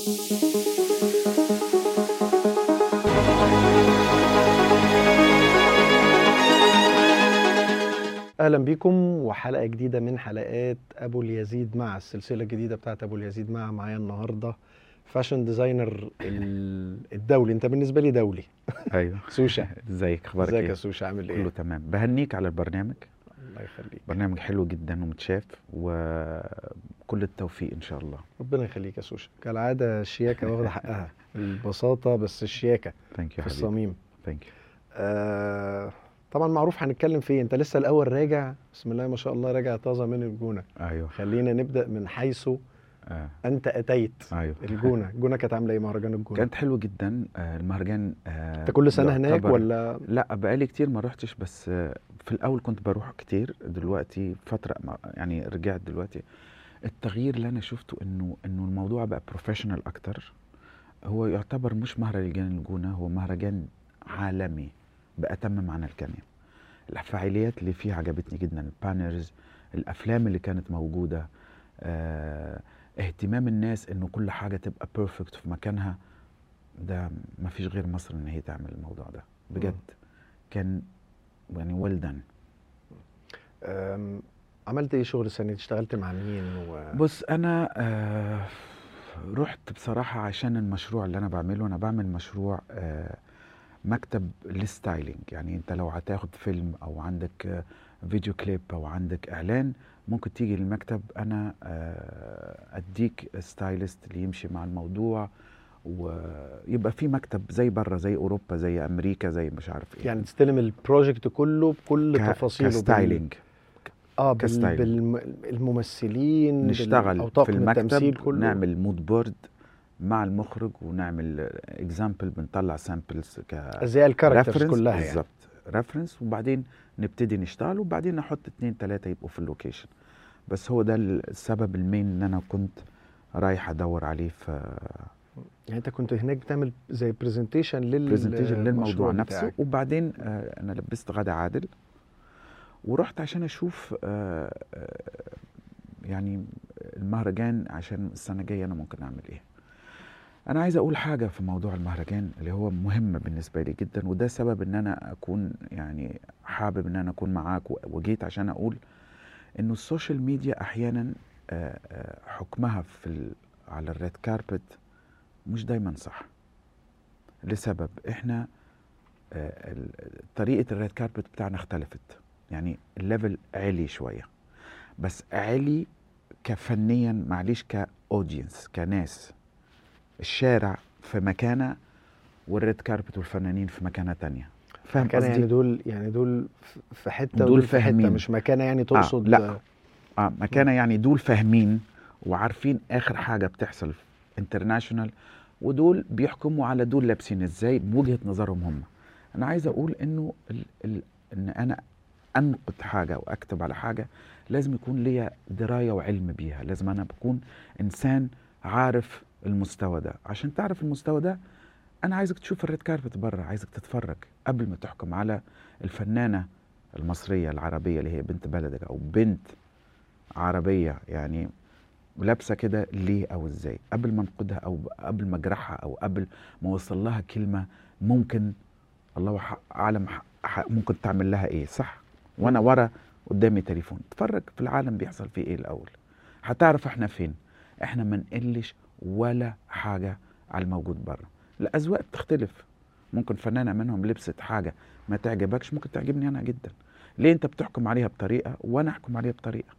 اهلا بيكم وحلقه جديده من حلقات ابو اليزيد مع السلسله الجديده بتاعت ابو اليزيد مع معايا النهارده فاشن ديزاينر ال- الدولي انت بالنسبه لي دولي ايوه سوشا ازيك اخبارك ازيك يا ايه سوشا عامل كله ايه تمام بهنيك على البرنامج الله يخليك برنامج حلو جدا ومتشاف وكل التوفيق ان شاء الله ربنا يخليك يا سوشا كالعاده الشياكه واخده حقها البساطه بس الشياكه ثانك يو في حبيبي الصميم ثانك يو آه طبعا معروف هنتكلم في إيه. انت لسه الاول راجع بسم الله ما شاء الله راجع طازه من الجونه ايوه خلينا نبدا من حيث آه. انت اتيت ايوه الجونه الجونه كانت عامله ايه مهرجان الجونه كانت حلو جدا آه المهرجان آه انت كل سنه هناك يعتبر- ولا لا بقالي كتير ما رحتش بس آه، في الاول كنت بروح كتير دلوقتي فتره ما- يعني رجعت دلوقتي التغيير اللي انا شفته انه انه الموضوع بقى بروفيشنال اكتر هو يعتبر مش مهرجان الجونه هو مهرجان عالمي بأتم معنى الكلمه الفعاليات اللي فيه عجبتني جدا البانرز الافلام اللي كانت موجوده آه، اهتمام الناس انه كل حاجه تبقى بيرفكت في مكانها ده ما فيش غير مصر ان هي تعمل الموضوع ده بجد كان يعني ويل دان أم، عملت ايه شغل السنه دي اشتغلت مع مين و... بص انا آه رحت بصراحه عشان المشروع اللي انا بعمله انا بعمل مشروع آه مكتب للستايلينج يعني انت لو هتاخد فيلم او عندك آه فيديو كليب او عندك اعلان ممكن تيجي للمكتب انا آه اديك ستايلست اللي يمشي مع الموضوع ويبقى في مكتب زي بره زي اوروبا زي امريكا زي مش عارف ايه يعني تستلم البروجكت كله بكل ك- تفاصيله بال- كستايلينج اه بال... كستايلينج. بالممثلين بال... نشتغل او في طاقم التمثيل المكتب كله نعمل مود بورد مع المخرج ونعمل اكزامبل بنطلع سامبلز ك زي الكاركترز reference كلها يعني بالظبط ريفرنس وبعدين نبتدي نشتغل وبعدين نحط اتنين تلاته يبقوا في اللوكيشن بس هو ده السبب المين ان انا كنت رايح ادور عليه في يعني انت كنت هناك بتعمل زي برزنتيشن لل برزنتيشن للموضوع المشروع نفسه بتاعك. وبعدين آه، انا لبست غدا عادل ورحت عشان اشوف آه، آه، يعني المهرجان عشان السنه الجايه انا ممكن اعمل ايه انا عايز اقول حاجه في موضوع المهرجان اللي هو مهم بالنسبه لي جدا وده سبب ان انا اكون يعني حابب ان انا اكون معاك و- وجيت عشان اقول انه السوشيال ميديا احيانا آه، آه، حكمها في ال- على الريد كاربت مش دايما صح لسبب احنا آه، ال- طريقه الريد كاربت بتاعنا اختلفت يعني الليفل عالي شويه بس عالي كفنيا معليش كاودينس كناس الشارع في مكانه والريد كاربت والفنانين في مكانه تانية فاهم كان يعني قصدي دول يعني دول في حته دول ودول في حته فاهمين. مش مكانه يعني تقصد لا. اه مكانه يعني دول فاهمين وعارفين اخر حاجه بتحصل انترناشونال ودول بيحكموا على دول لابسين ازاي بوجهه نظرهم هم انا عايز اقول انه ال ال ان انا انقد حاجه واكتب على حاجه لازم يكون ليا درايه وعلم بيها لازم انا بكون انسان عارف المستوى ده عشان تعرف المستوى ده انا عايزك تشوف الريد كاربت بره عايزك تتفرج قبل ما تحكم على الفنانه المصريه العربيه اللي هي بنت بلدك او بنت عربيه يعني لابسه كده ليه او ازاي قبل ما انقدها او قبل ما اجرحها او قبل ما اوصل لها كلمه ممكن الله ح- اعلم ح- ح- ممكن تعمل لها ايه صح وانا ورا قدامي تليفون اتفرج في العالم بيحصل فيه ايه الاول هتعرف احنا فين احنا ما نقلش ولا حاجه على الموجود بره الاذواق بتختلف ممكن فنانه منهم لبست حاجه ما تعجبكش ممكن تعجبني انا جدا ليه انت بتحكم عليها بطريقه وانا احكم عليها بطريقه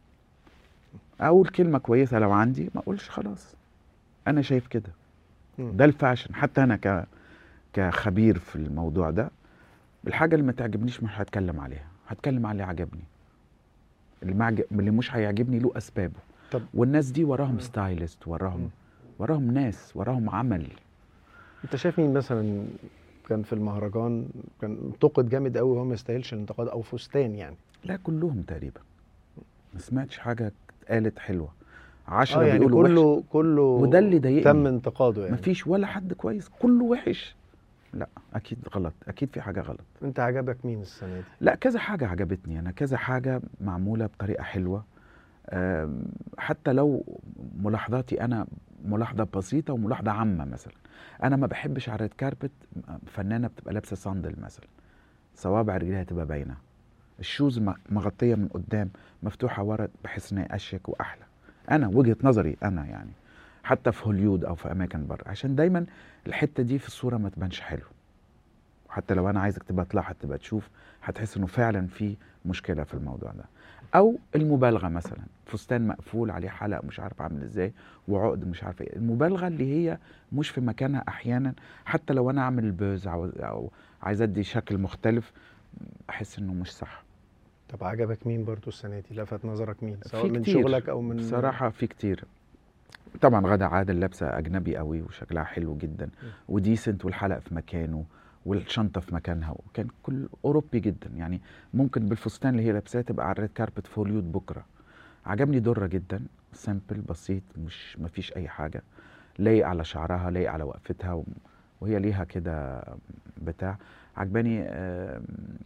اقول كلمه كويسه لو عندي ما اقولش خلاص انا شايف كده مم. ده الفاشن حتى انا ك كخبير في الموضوع ده الحاجه اللي ما تعجبنيش مش هتكلم عليها هتكلم على اللي عجبني اللي, ما عجب... اللي مش هيعجبني له اسبابه طب والناس دي وراهم مم. ستايلست مم. وراهم وراهم ناس وراهم عمل انت شايف مين مثلا كان في المهرجان كان انتقد جامد قوي وهو ما يستاهلش الانتقاد او فستان يعني لا كلهم تقريبا ما سمعتش حاجه اتقالت حلوه عشرة اه يعني بيقولوا وحش كله كله وده اللي ضايقني. تم انتقاده يعني مفيش ولا حد كويس كله وحش لا اكيد غلط اكيد في حاجه غلط انت عجبك مين السنه دي؟ لا كذا حاجه عجبتني انا كذا حاجه معموله بطريقه حلوه آم، حتى لو ملاحظاتي انا ملاحظه بسيطه وملاحظه عامه مثلا انا ما بحبش على الريد كاربت فنانه بتبقى لابسه صندل مثلا صوابع رجليها تبقى باينه الشوز م- مغطيه من قدام مفتوحه ورا بحس انها اشيك واحلى انا وجهه نظري انا يعني حتى في هوليود او في اماكن بره عشان دايما الحته دي في الصوره ما تبانش حلو حتى لو انا عايزك تبقى تلاحظ تبقى تشوف هتحس انه فعلا في مشكله في الموضوع ده او المبالغه مثلا فستان مقفول عليه حلق مش عارف عامل ازاي وعقد مش عارف ايه المبالغه اللي هي مش في مكانها احيانا حتى لو انا اعمل البوز او او عايز ادي شكل مختلف احس انه مش صح طب عجبك مين برضو السنه دي لفت نظرك مين سواء في من كتير. شغلك او من بصراحه في كتير طبعا غدا عادل لابسه اجنبي قوي وشكلها حلو جدا وديسنت والحلق في مكانه والشنطه في مكانها وكان كل اوروبي جدا يعني ممكن بالفستان اللي هي لابساه تبقى على الريد كاربت في هوليود بكره عجبني دره جدا سامبل بسيط مش مفيش اي حاجه لايق على شعرها لايق على وقفتها و- وهي ليها كده بتاع عجباني آم،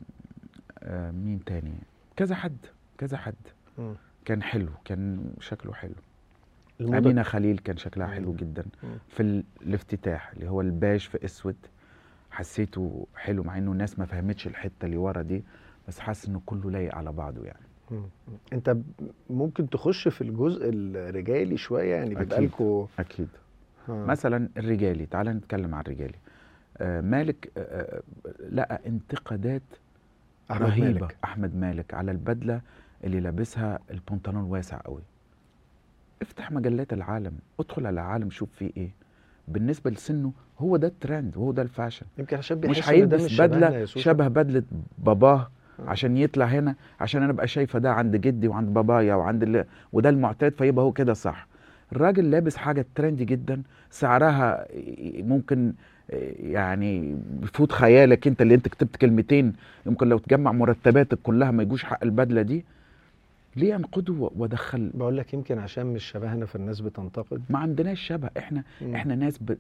آم، مين تاني كذا حد كذا حد مم. كان حلو كان شكله حلو الموضة أمينة خليل كان شكلها مم. حلو جدا مم. في ال- الافتتاح اللي هو الباج في اسود حسيته حلو مع انه الناس ما فهمتش الحته اللي ورا دي بس حاسس انه كله لايق على بعضه يعني مم. انت ب- ممكن تخش في الجزء الرجالي شويه يعني بيبقى أكيد. لكم اكيد مثلا الرجالي تعال نتكلم عن الرجالي آه مالك آه آه، لقى انتقادات أحمد رهيبه مالك. احمد مالك على البدله اللي لابسها البنطلون واسع قوي افتح مجلات العالم ادخل على العالم شوف فيه ايه بالنسبه لسنه هو ده الترند وهو ده الفاشن يمكن عشان مش بيحسوا إن ده هيلبس مش شبهنا يا بدله سوسة. شبه بدله باباه آه. عشان يطلع هنا عشان انا ابقى شايفه ده عند جدي وعند بابايا وعند اللي وده المعتاد فيبقى هو كده صح الراجل لابس حاجه ترندي جدا سعرها ممكن يعني بيفوت خيالك انت اللي انت كتبت كلمتين يمكن لو تجمع مرتباتك كلها ما يجوش حق البدله دي ليه انقده وادخل بقول لك يمكن عشان مش شبهنا فالناس بتنتقد ما عندناش شبه احنا مم. احنا ناس ب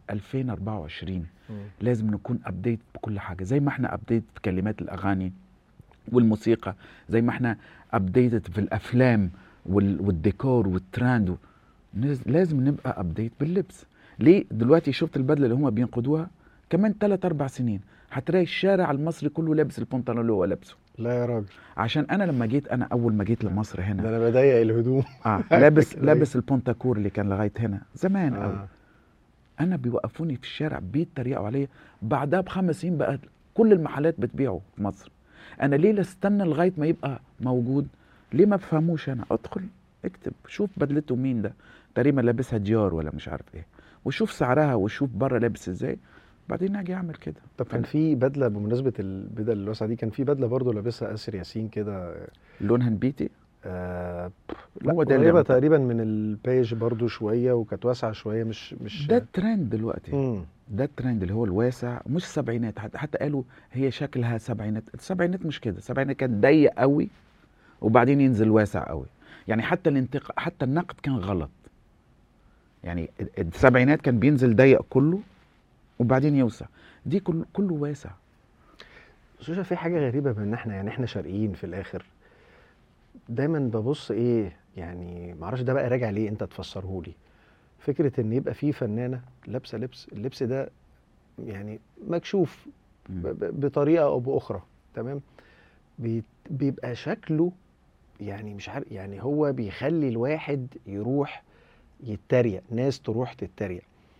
2024 مم. لازم نكون ابديت بكل حاجه زي ما احنا ابديت في كلمات الاغاني والموسيقى زي ما احنا ابديتد في الافلام وال- والديكور والتراند و- نز- لازم نبقى ابديت باللبس ليه دلوقتي شفت البدله اللي هم بينقدوها كمان 3 4 سنين هتلاقي الشارع المصري كله لابس البنطلون اللي هو لابسه لا يا راجل عشان انا لما جيت انا اول ما جيت لمصر ده هنا انا بضيق الهدوم اه لابس كده لابس البونتاكور اللي كان لغايه هنا زمان قوي آه. انا بيوقفوني في الشارع بيتريقوا عليا بعدها بخمس سنين بقى كل المحلات بتبيعه في مصر انا ليه لا استنى لغايه ما يبقى موجود ليه ما بفهموش انا ادخل اكتب شوف بدلته مين ده تقريبا لابسها ديار ولا مش عارف ايه وشوف سعرها وشوف بره لابس ازاي بعدين اجي اعمل كده طب كان في بدله بمناسبه البدل الواسعه دي كان في بدله برضو لابسها اسر ياسين كده لونها نبيتي آه هو هو ده اللي قريبه عمل- تقريبا من البيج برضو شويه وكانت واسعه شويه مش مش ده الترند دلوقتي مم. ده الترند اللي هو الواسع مش سبعينات حتى, حتى قالوا هي شكلها سبعينات السبعينات مش كده السبعينات كان ضيق قوي وبعدين ينزل واسع قوي يعني حتى الانتق... حتى النقد كان غلط يعني ال- السبعينات كان بينزل ضيق كله وبعدين يوسع دي كله كله واسع سوشا في حاجه غريبه بان احنا يعني احنا شرقيين في الاخر دايما ببص ايه يعني معرفش ده بقى راجع ليه انت تفسره لي فكره ان يبقى في فنانه لابسه لبس اللبس ده يعني مكشوف مم. ب- ب- بطريقه او باخرى تمام بي- بيبقى شكله يعني مش عارف يعني هو بيخلي الواحد يروح يتريق ناس تروح تتريق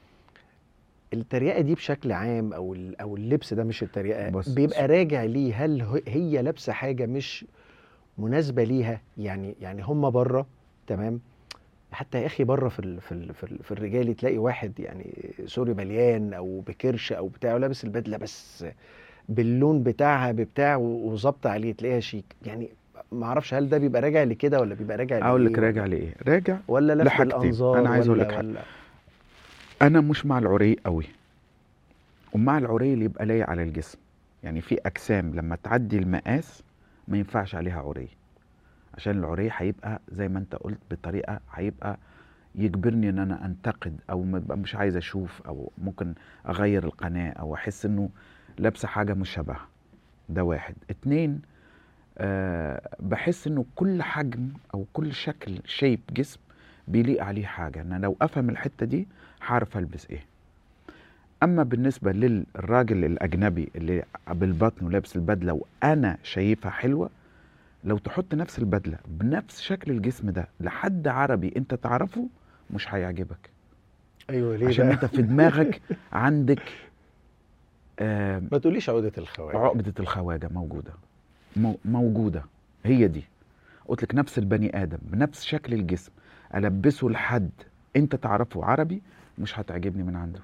التريقه دي بشكل عام او ال- او اللبس ده مش التريقه بص- بيبقى راجع ليه هل ه- هي لابسه حاجه مش مناسبه ليها يعني يعني هم بره تمام حتى يا اخي بره في ال في ال في, ال في الرجال تلاقي واحد يعني سوري مليان او بكرش او بتاع لابس البدله بس باللون بتاعها ببتاع و- وظابطه عليه تلاقيها شيك يعني ما اعرفش هل ده بيبقى راجع لكده ولا بيبقى راجع اقول لك لإيه راجع لايه راجع ولا لفت لحاجتين. الانظار أنا عايز أقول ولا- لك حاجة. ولا انا مش مع العري قوي ومع العري اللي يبقى لايق على الجسم يعني في اجسام لما تعدي المقاس ما ينفعش عليها عري عشان العري هيبقى زي ما انت قلت بطريقه هيبقى يجبرني ان انا انتقد او ما أبقى مش عايز اشوف او ممكن اغير القناه او احس انه لابسه حاجه مش شبهها ده واحد اتنين آه بحس انه كل حجم او كل شكل شيب جسم بيليق عليه حاجه انا لو افهم الحته دي هعرف البس ايه اما بالنسبه للراجل الاجنبي اللي بالبطن ولابس البدله وانا شايفها حلوه لو تحط نفس البدله بنفس شكل الجسم ده لحد عربي انت تعرفه مش هيعجبك ايوه ليه عشان بقى؟ انت في دماغك عندك آه ما تقوليش عقده الخواجه عقدة الخواجة موجودة مو- موجودة هي دي قلت لك نفس البني آدم بنفس شكل الجسم ألبسه لحد أنت تعرفه عربي مش هتعجبني من عنده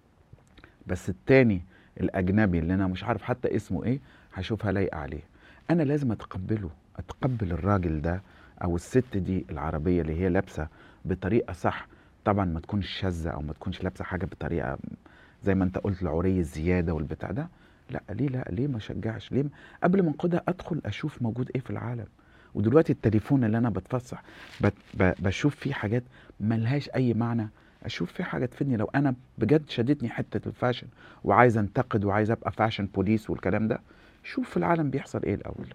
بس التاني الأجنبي اللي أنا مش عارف حتى اسمه إيه هشوفها لايقة عليه أنا لازم أتقبله أتقبل الراجل ده أو الست دي العربية اللي هي لابسة بطريقة صح طبعا ما تكونش شاذة أو ما تكونش لابسة حاجة بطريقة زي ما أنت قلت العورية الزيادة والبتاع ده لا ليه لا ليه ما شجعش ليه قبل ما انقدها ادخل اشوف موجود ايه في العالم ودلوقتي التليفون اللي انا بتفسح بت- ب- بشوف فيه حاجات ملهاش اي معنى اشوف فيه حاجه تفيدني لو انا بجد شدتني حته الفاشن وعايز انتقد وعايز ابقى فاشن بوليس والكلام ده شوف في العالم بيحصل ايه الاول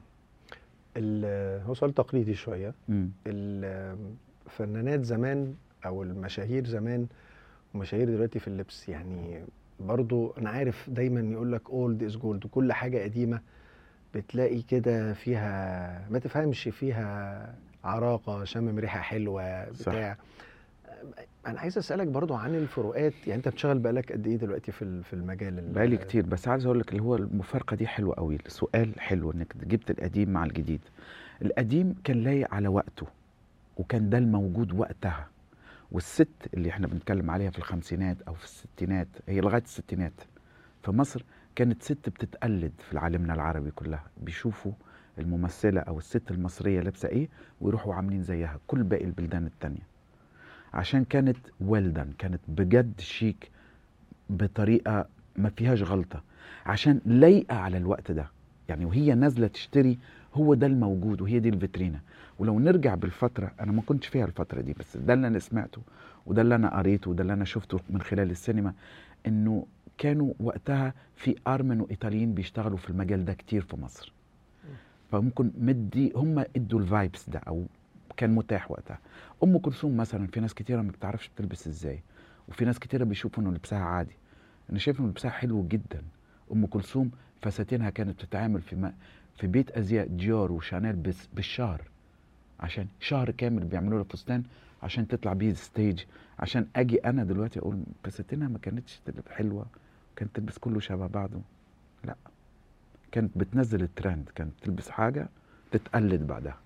ال- هو سؤال تقليدي شويه مم. الفنانات زمان او المشاهير زمان ومشاهير دلوقتي في اللبس يعني برضو انا عارف دايما يقول لك اولد از جولد وكل حاجه قديمه بتلاقي كده فيها ما تفهمش فيها عراقه شمم ريحه حلوه صح. بتاع انا عايز اسالك برضو عن الفروقات يعني انت بتشتغل بقالك قد ايه دلوقتي في ال- في المجال ال- بقالي كتير بس عايز اقول لك اللي هو المفارقه دي حلوه قوي السؤال حلو انك جبت القديم مع الجديد القديم كان لايق على وقته وكان ده الموجود وقتها والست اللي احنا بنتكلم عليها في الخمسينات او في الستينات هي لغايه الستينات في مصر كانت ست بتتقلد في عالمنا العربي كلها بيشوفوا الممثله او الست المصريه لابسه ايه ويروحوا عاملين زيها كل باقي البلدان التانية عشان كانت ويلدن كانت بجد شيك بطريقه ما فيهاش غلطه عشان لايقه على الوقت ده يعني وهي نازله تشتري هو ده الموجود وهي دي الفيترينا ولو نرجع بالفتره انا ما كنتش فيها الفتره دي بس ده اللي انا سمعته وده اللي انا قريته وده اللي انا شفته من خلال السينما انه كانوا وقتها في ارمن وايطاليين بيشتغلوا في المجال ده كتير في مصر فممكن مدي هم ادوا الفايبس ده او كان متاح وقتها ام كلثوم مثلا في ناس كتيره ما بتعرفش بتلبس ازاي وفي ناس كتيره بيشوفوا انه لبسها عادي انا شايف انه لبسها حلو جدا ام كلثوم فساتينها كانت بتتعامل في ما في بيت ازياء ديور وشانيل بس بالشهر عشان شهر كامل بيعملوا لها فستان عشان تطلع بيه ستيج عشان اجي انا دلوقتي اقول فساتينها ما كانتش تبقى حلوه كانت تلبس كله شبه بعضه لا كانت بتنزل الترند كانت تلبس حاجه تتقلد بعدها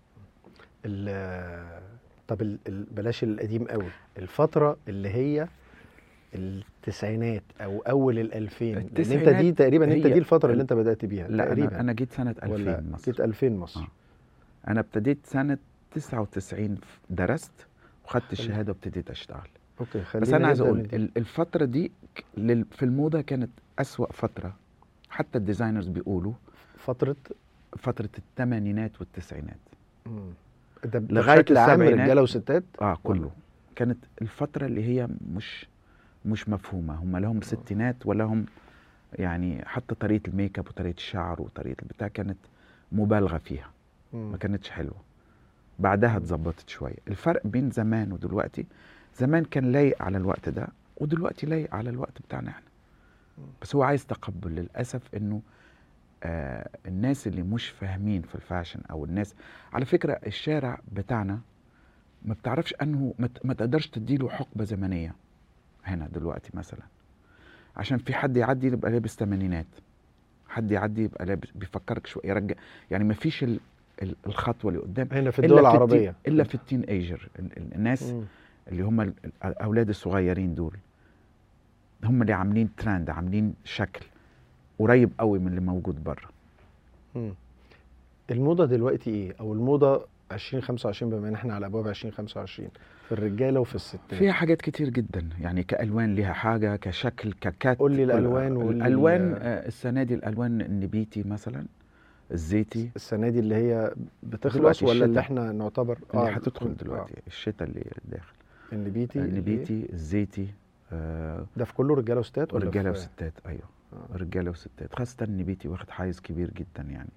ال- طب ال- ال- بلاش القديم قوي الفترة اللي هي التسعينات او اول الالفين لان انت التسعينات دي تقريبا انت هي دي الفترة اللي ال- انت بدأت بيها لا تقريبا انا انا جيت سنه 2000 ولا مصر جيت 2000 مصر آه. انا ابتديت سنه 99 درست وخدت الشهاده وابتديت اشتغل اوكي خلينا بس انا عايز نبدأ اقول من دي. ال- الفتره دي ك- لل- في الموضه كانت اسوا فتره حتى الديزاينرز بيقولوا فترة فتره الثمانينات والتسعينات مم. ده ده لغاية بشكل عام السبعينات. رجالة وستات اه كله كانت الفتره اللي هي مش مش مفهومه هم لهم ستينات ولا هم يعني حتى طريقه الميك اب وطريقه الشعر وطريقه البتاع كانت مبالغه فيها مم. ما كانتش حلوه بعدها اتظبطت شويه الفرق بين زمان ودلوقتي زمان كان لايق على الوقت ده ودلوقتي لايق على الوقت بتاعنا احنا بس هو عايز تقبل للاسف انه آه الناس اللي مش فاهمين في الفاشن او الناس على فكره الشارع بتاعنا ما بتعرفش انه ما ت- ما تقدرش تديله حقبه زمنيه هنا دلوقتي مثلا عشان في حد يعدي يبقى لابس تمانينات حد يعدي يبقى لابس بيفكرك شويه يرجع يعني ما فيش ال- ال- الخطوه اللي قدام هنا في إلا الدول التين- العربية الا في التين ايجر ال- ال- الناس مم. اللي هم ال- الاولاد الصغيرين دول هم اللي عاملين ترند عاملين شكل قريب قوي من اللي موجود بره مم. الموضة دلوقتي ايه او الموضة 2025 بما ان احنا على ابواب 2025 في الرجالة وفي الستات فيها حاجات كتير جدا يعني كالوان ليها حاجه كشكل ككات قول لي كل- الألوان وقول لي الالوان ال- آه، السنه دي الالوان النبيتي مثلا الزيتي السنة دي اللي هي بتخلص دلوقتي ولا اللي الشتاء. احنا نعتبر اللي آه، هتدخل آه. دلوقتي الشتاء اللي داخل النبيتي اللي- النبيتي الزيتي آه ده في كله رجالة وستات ولا رجاله في- وستات ايوه آه. رجاله وستات خاصه النبيتي واخد حيز كبير جدا يعني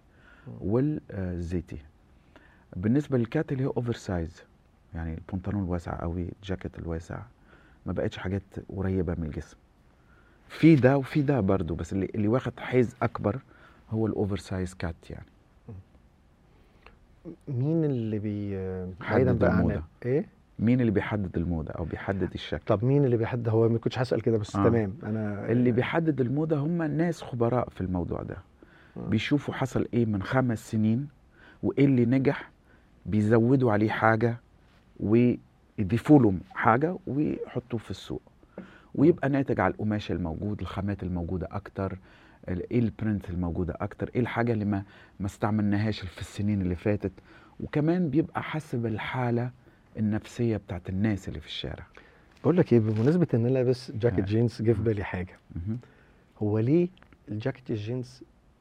والزيتي بالنسبه للكات اللي هي اوفر سايز يعني البنطلون الواسع قوي الجاكيت الواسع ما بقتش حاجات قريبه من الجسم في ده وفي ده برضو بس اللي, اللي واخد حيز اكبر هو الاوفر سايز كات يعني مين اللي بي حدد بعيدا بقى عن الموضة. ايه مين اللي بيحدد الموضه او بيحدد الشكل طب مين اللي بيحدد هو ما كنتش هسأل كده بس آه. تمام انا اللي بيحدد الموضه هم ناس خبراء في الموضوع ده آه. بيشوفوا حصل ايه من خمس سنين وايه اللي نجح بيزودوا عليه حاجه ويضيفوا له حاجه ويحطوه في السوق ويبقى ناتج على القماش الموجود الخامات الموجوده اكتر ال- ايه البرنت الموجوده اكتر ايه الحاجه اللي ما ما استعملناهاش في السنين اللي فاتت وكمان بيبقى حسب الحاله النفسيه بتاعت الناس اللي في الشارع بقول لك ايه بمناسبه ان انا لابس جاكيت آه. جينز جه في بالي حاجه مهم. هو ليه الجاكيت الجينز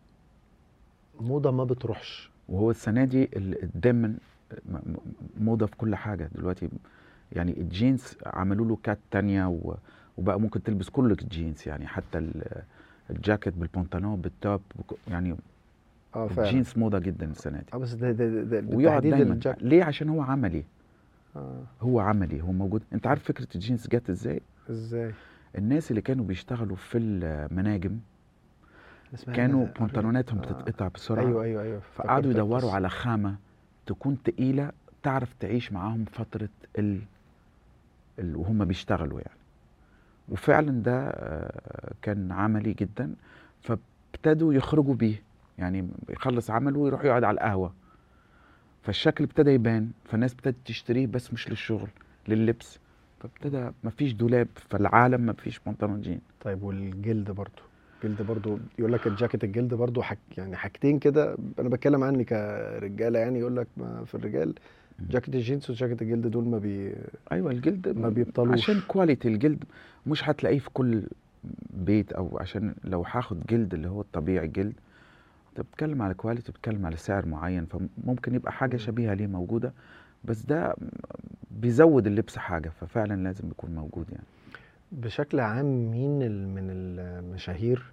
موضه ما بتروحش وهو السنه دي ال- دايما م- م- موضه في كل حاجه دلوقتي يعني الجينز عملوا له كات تانية و- وبقى ممكن تلبس كل الجينز يعني حتى ال- الجاكيت بالبنطلون بالتوب بك- يعني اه فعلا الجينز موضه جدا السنه دي اه بس ده ده ده, ده ويقعد بالتحديد دايما الجاكيت ليه عشان هو عملي آه. هو عملي هو موجود انت عارف فكره الجينز جت ازاي ازاي الناس اللي كانوا بيشتغلوا في المناجم اسمها كانوا إيه؟ بنطلوناتهم آه. بتتقطع بسرعه ايوه ايوه ايوه فقعدوا افتكرت يدوروا القصة. على خامة تكون تقيلة تعرف تعيش معاهم فترة ال... ال... وهم بيشتغلوا يعني وفعلا ده آه، كان عملي جدا فابتدوا يخرجوا بيه يعني يخلص عمله ويروح يقعد على القهوة فالشكل ابتدى يبان فالناس ابتدت تشتريه بس مش للشغل لللبس فابتدى مفيش دولاب في العالم مفيش بنطلون جين طيب والجلد برضو الجلد برضو يقول لك الجاكيت الجلد برضو حك يعني حاجتين كده انا بتكلم عني كرجاله يعني يقول لك ما في الرجال جاكيت الجينز وجاكيت الجلد دول ما بي ايوه الجلد ما بيبطلوش. عشان كواليتي الجلد مش هتلاقيه في كل بيت او عشان لو هاخد جلد اللي هو الطبيعي الجلد انت بتتكلم على كواليتي بتتكلم على سعر معين فممكن يبقى حاجه مم. شبيهه ليه موجوده بس ده بيزود اللبس حاجه ففعلا لازم يكون موجود يعني بشكل عام مين ال- من المشاهير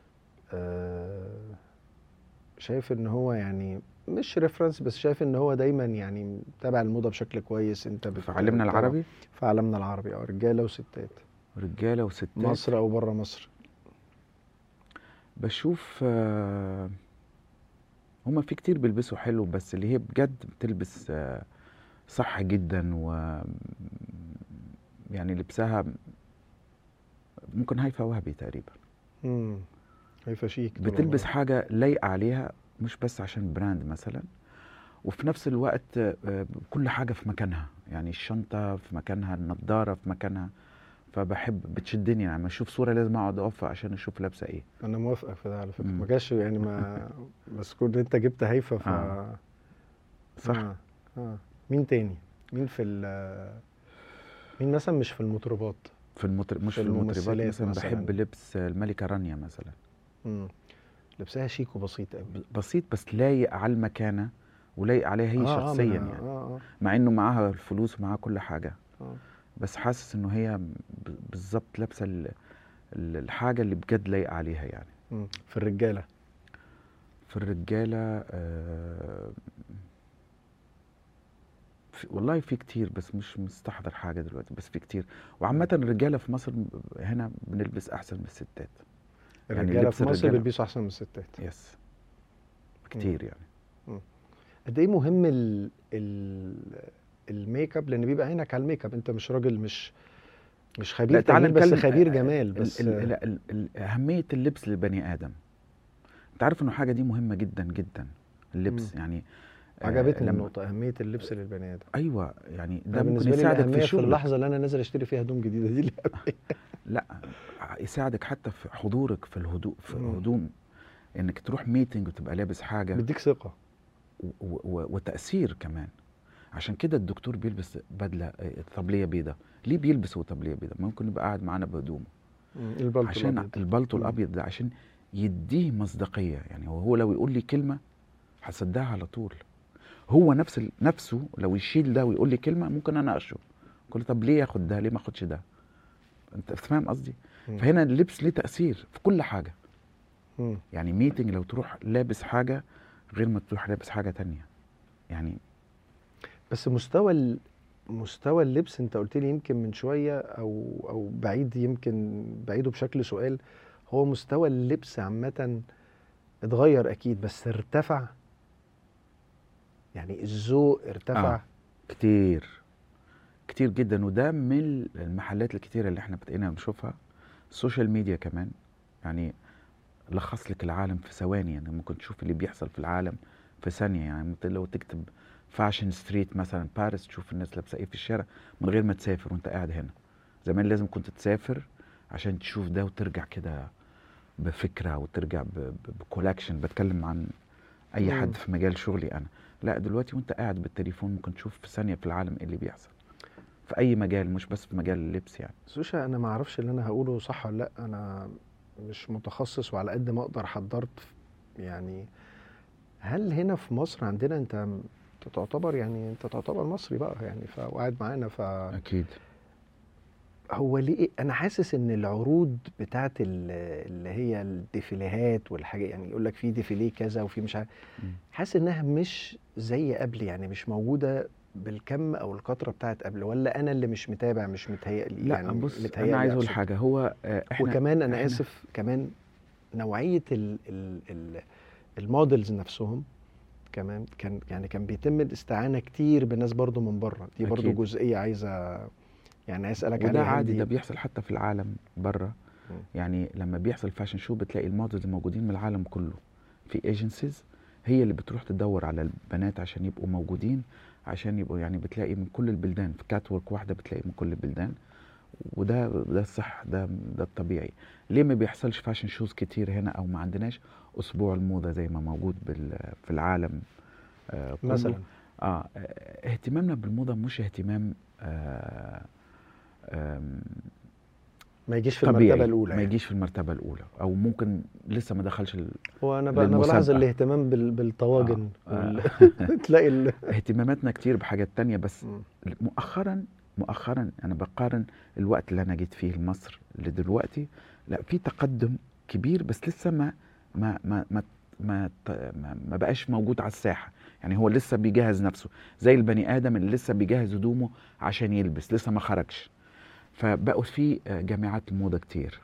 آه، شايف ان هو يعني مش ريفرنس بس شايف ان هو دايما يعني تابع الموضه بشكل كويس انت بت- في عالمنا بتتابع- العربي في عالمنا العربي اه رجاله وستات رجاله وستات مصر او بره مصر بشوف آه، هما في كتير بيلبسوا حلو بس اللي هي بجد بتلبس آه، صح جدا و يعني لبسها ممكن هيفا وهبي تقريبا امم هيفا شيك طول بتلبس عمرها. حاجة لايقة عليها مش بس عشان براند مثلا وفي نفس الوقت آه، كل حاجة في مكانها يعني الشنطة في مكانها النضارة في مكانها فبحب بتشدني يعني لما اشوف صورة لازم اقعد اقف عشان اشوف لابسة ايه انا موافقك في ده على فكره مم. ما جاش يعني ما بس كون انت جبت هيفا ف آه. صح آه. آه. مين تاني مين في ال مين مثلا مش في المطربات في المطر... مش في في المطربات الممثلات مثلا, مثلاً. بحب لبس الملكة رانيا مثلا مم. لبسها شيك وبسيط قوي ب- بسيط بس لايق على المكانة ولايق عليها هي آه، آه، شخصيا ما أنا- يعني اه اه مع انه معاها الفلوس ومعاها كل حاجة اه بس حاسس انه هي ب- بالظبط لابسة ال... ال- الحاجة اللي بجد لايقة عليها يعني مم. في الرجاله في الرجالة آه، في والله في كتير بس مش مستحضر حاجة دلوقتي بس في كتير وعامة الرجالة في مصر هنا بنلبس أحسن من الستات يعني الرجاله لبس في مصر الرجالة- بيلبسوا احسن من الستات يس كتير يعني قد ايه مهم ال ال الميك اب لان بيبقى عينك على الميك اب انت مش راجل مش مش خبير لا، تعال تجميل بس نتكلم- خبير آه، جمال ال- بس ال- ال- ال- ال- أهمية اللبس للبني آدم أنت عارف إنه حاجة دي مهمة جدا جدا اللبس يعني آه، عجبتني لما- النقطه اهميه اللبس للبني ادم أيوه يعني ده ده ممكن بالنسبه لي يساعدك الاهميه في في شغلك اللحظه اللي انا نازل اشتري فيها هدوم جديده دي اللي لا يساعدك حتى في حضورك في الهدوء في مم. هدوم انك تروح ميتنج وتبقى لابس حاجه بيديك ثقه و- و- وتاثير كمان عشان كده الدكتور بيلبس بدله آه، طبليه بيضاء ليه بيلبس هو طبليه بيضاء ممكن يبقى قاعد معانا بهدومه البلطو عشان الأبيض. البلطو مم. الابيض ده عشان يديه مصداقيه يعني هو هو لو يقول لي كلمه هصدقها على طول هو نفس ال- نفسه لو يشيل ده ويقول لي كلمه ممكن اناقشه اقول له طب ليه ياخد ده ليه ما اخدش ده انت فاهم قصدي مم. فهنا اللبس ليه تاثير في كل حاجه مم. يعني ميتنج لو تروح لابس حاجه غير ما تروح لابس حاجه تانية يعني بس مستوى ال... مستوى اللبس انت قلت لي يمكن من شويه او او بعيد يمكن بعيده بشكل سؤال هو مستوى اللبس عامه اتغير اكيد بس ارتفع يعني الذوق ارتفع آه. كتير كتير جدا وده من المحلات الكتيرة اللي احنا بقينا نشوفها السوشيال ميديا كمان يعني لخص لك العالم في ثواني يعني ممكن تشوف اللي بيحصل في العالم في ثانية يعني مثل لو تكتب فاشن ستريت مثلا باريس تشوف الناس لابسة ايه في الشارع من غير ما تسافر وانت قاعد هنا زمان لازم كنت تسافر عشان تشوف ده وترجع كده بفكرة وترجع بكولكشن بتكلم عن اي مم. حد في مجال شغلي انا لا دلوقتي وانت قاعد بالتليفون ممكن تشوف في ثانية في العالم ايه اللي بيحصل في اي مجال مش بس في مجال اللبس يعني سوشا انا ما اعرفش اللي انا هقوله صح ولا لا انا مش متخصص وعلى قد ما اقدر حضرت يعني هل هنا في مصر عندنا انت انت تعتبر يعني انت تعتبر مصري بقى يعني ف- وقاعد معانا ف اكيد هو ليه انا حاسس ان العروض بتاعت ال- اللي هي الديفيليهات والحاجه يعني يقول لك في ديفيليه كذا وفي مش عارف مم. حاسس انها مش زي قبل يعني مش موجوده بالكم او الكتره بتاعت قبل ولا انا اللي مش متابع مش متهيألي لا يعني بص متهيألي انا عايز اقول أقصد. حاجه هو آه، احنا وكمان انا إحنا- اسف كمان نوعيه ال ال ال المودلز نفسهم كمان كان يعني كان بيتم الاستعانه كتير بالناس برضو من بره دي برضو أكيد. جزئيه عايزه يعني عايز اسالك وده عليها عادي دي. ده بيحصل حتى في العالم بره مم. يعني لما بيحصل فاشن شو بتلاقي المودلز موجودين من العالم كله في ايجنسيز هي اللي بتروح تدور على البنات عشان يبقوا موجودين عشان يبقوا يعني بتلاقي من كل البلدان في كات وورك واحده بتلاقي من كل البلدان وده ده الصح ده ده الطبيعي ليه ما بيحصلش فاشن شوز كتير هنا او ما عندناش اسبوع الموضه زي ما موجود بال في العالم آه كله مثلا اه آه، اهتمامنا بالموضه مش اهتمام آه آم، ما يجيش في طبيعي المرتبه الاولى ما يعني. يجيش في المرتبه الاولى او ممكن لسه ما دخلش ال... هو انا بقى انا للمسابقة. بلاحظ الاهتمام بال- بالطواجن آه. وال... تلاقي ال... اهتماماتنا كتير بحاجات تانية بس مم. مؤخرا مؤخرا انا بقارن الوقت اللي انا جيت فيه لمصر لدلوقتي لا في تقدم كبير بس لسه ما ما ما ما ما, ت- ما, ما بقاش موجود على الساحه يعني هو لسه بيجهز نفسه زي البني ادم اللي لسه بيجهز هدومه عشان يلبس لسه ما خرجش فبقوا في آه، جامعات الموضه كتير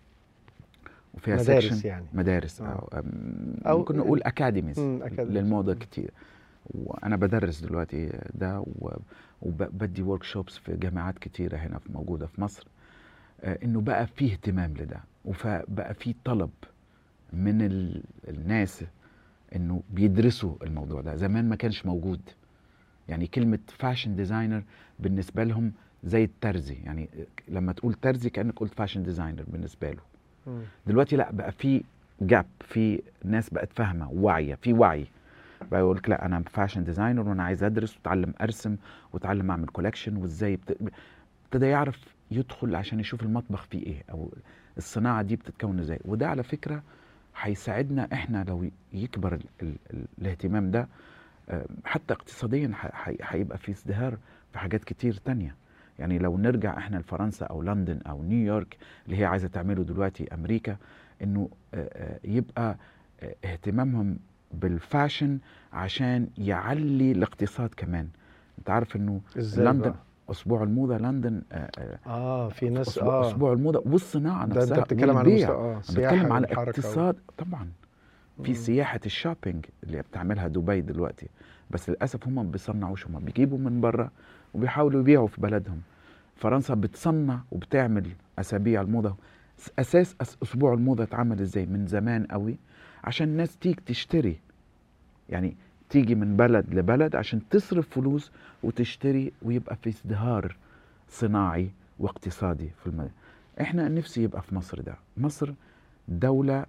وفيها مدارس سيكشن يعني. مدارس آه. او أم، أو ممكن نقول اكاديميز مم، أكاديميز. للموضه كتير وانا بدرس دلوقتي ده و- وبدي ورك شوبس في جامعات كتيره هنا في موجوده في مصر آه، انه بقى فيه اهتمام لده وبقى فيه طلب من ال- الناس انه بيدرسوا الموضوع ده زمان ما كانش موجود يعني كلمه فاشن ديزاينر بالنسبه لهم زي الترزي يعني لما تقول ترزي كانك قلت فاشن ديزاينر بالنسبه له مم. دلوقتي لا بقى في جاب في ناس بقت فاهمه واعيه في وعي بقى يقول لك لا انا فاشن ديزاينر وانا عايز ادرس واتعلم ارسم واتعلم اعمل كولكشن وازاي بت... ابتدى يعرف يدخل عشان يشوف المطبخ فيه ايه او الصناعه دي بتتكون ازاي وده على فكره هيساعدنا احنا لو يكبر ال... ال... ال... الاهتمام ده آه، حتى اقتصاديا ح- ح- هيبقى في ازدهار في حاجات كتير تانية يعني لو نرجع احنا لفرنسا او لندن او نيويورك اللي هي عايزه تعمله دلوقتي امريكا انه آه، آه، يبقى آه، اهتمامهم بالفاشن عشان يعلي الاقتصاد كمان انت عارف انه ازاي لندن بقى؟ اسبوع الموضه لندن آه، آه، اه في ناس اسبوع, اه أسبوع الموضه والصناعه ده نفسها انت بتتكلم عن والبيع. مستوى اه أنا سياحة بتكلم على والحركة و- اقتصاد طبعا في مم. سياحه الشوبينج اللي بتعملها دبي دلوقتي بس للاسف هم ما بيصنعوش هم بيجيبوا من بره وبيحاولوا يبيعوا في بلدهم فرنسا بتصنع وبتعمل اسابيع الموضه س- اساس أس اسبوع الموضه اتعمل ازاي من زمان قوي عشان الناس تيجي تشتري يعني تيجي من بلد لبلد عشان تصرف فلوس وتشتري ويبقى في ازدهار صناعي واقتصادي في المدينة احنا نفسي يبقى في مصر ده مصر دولة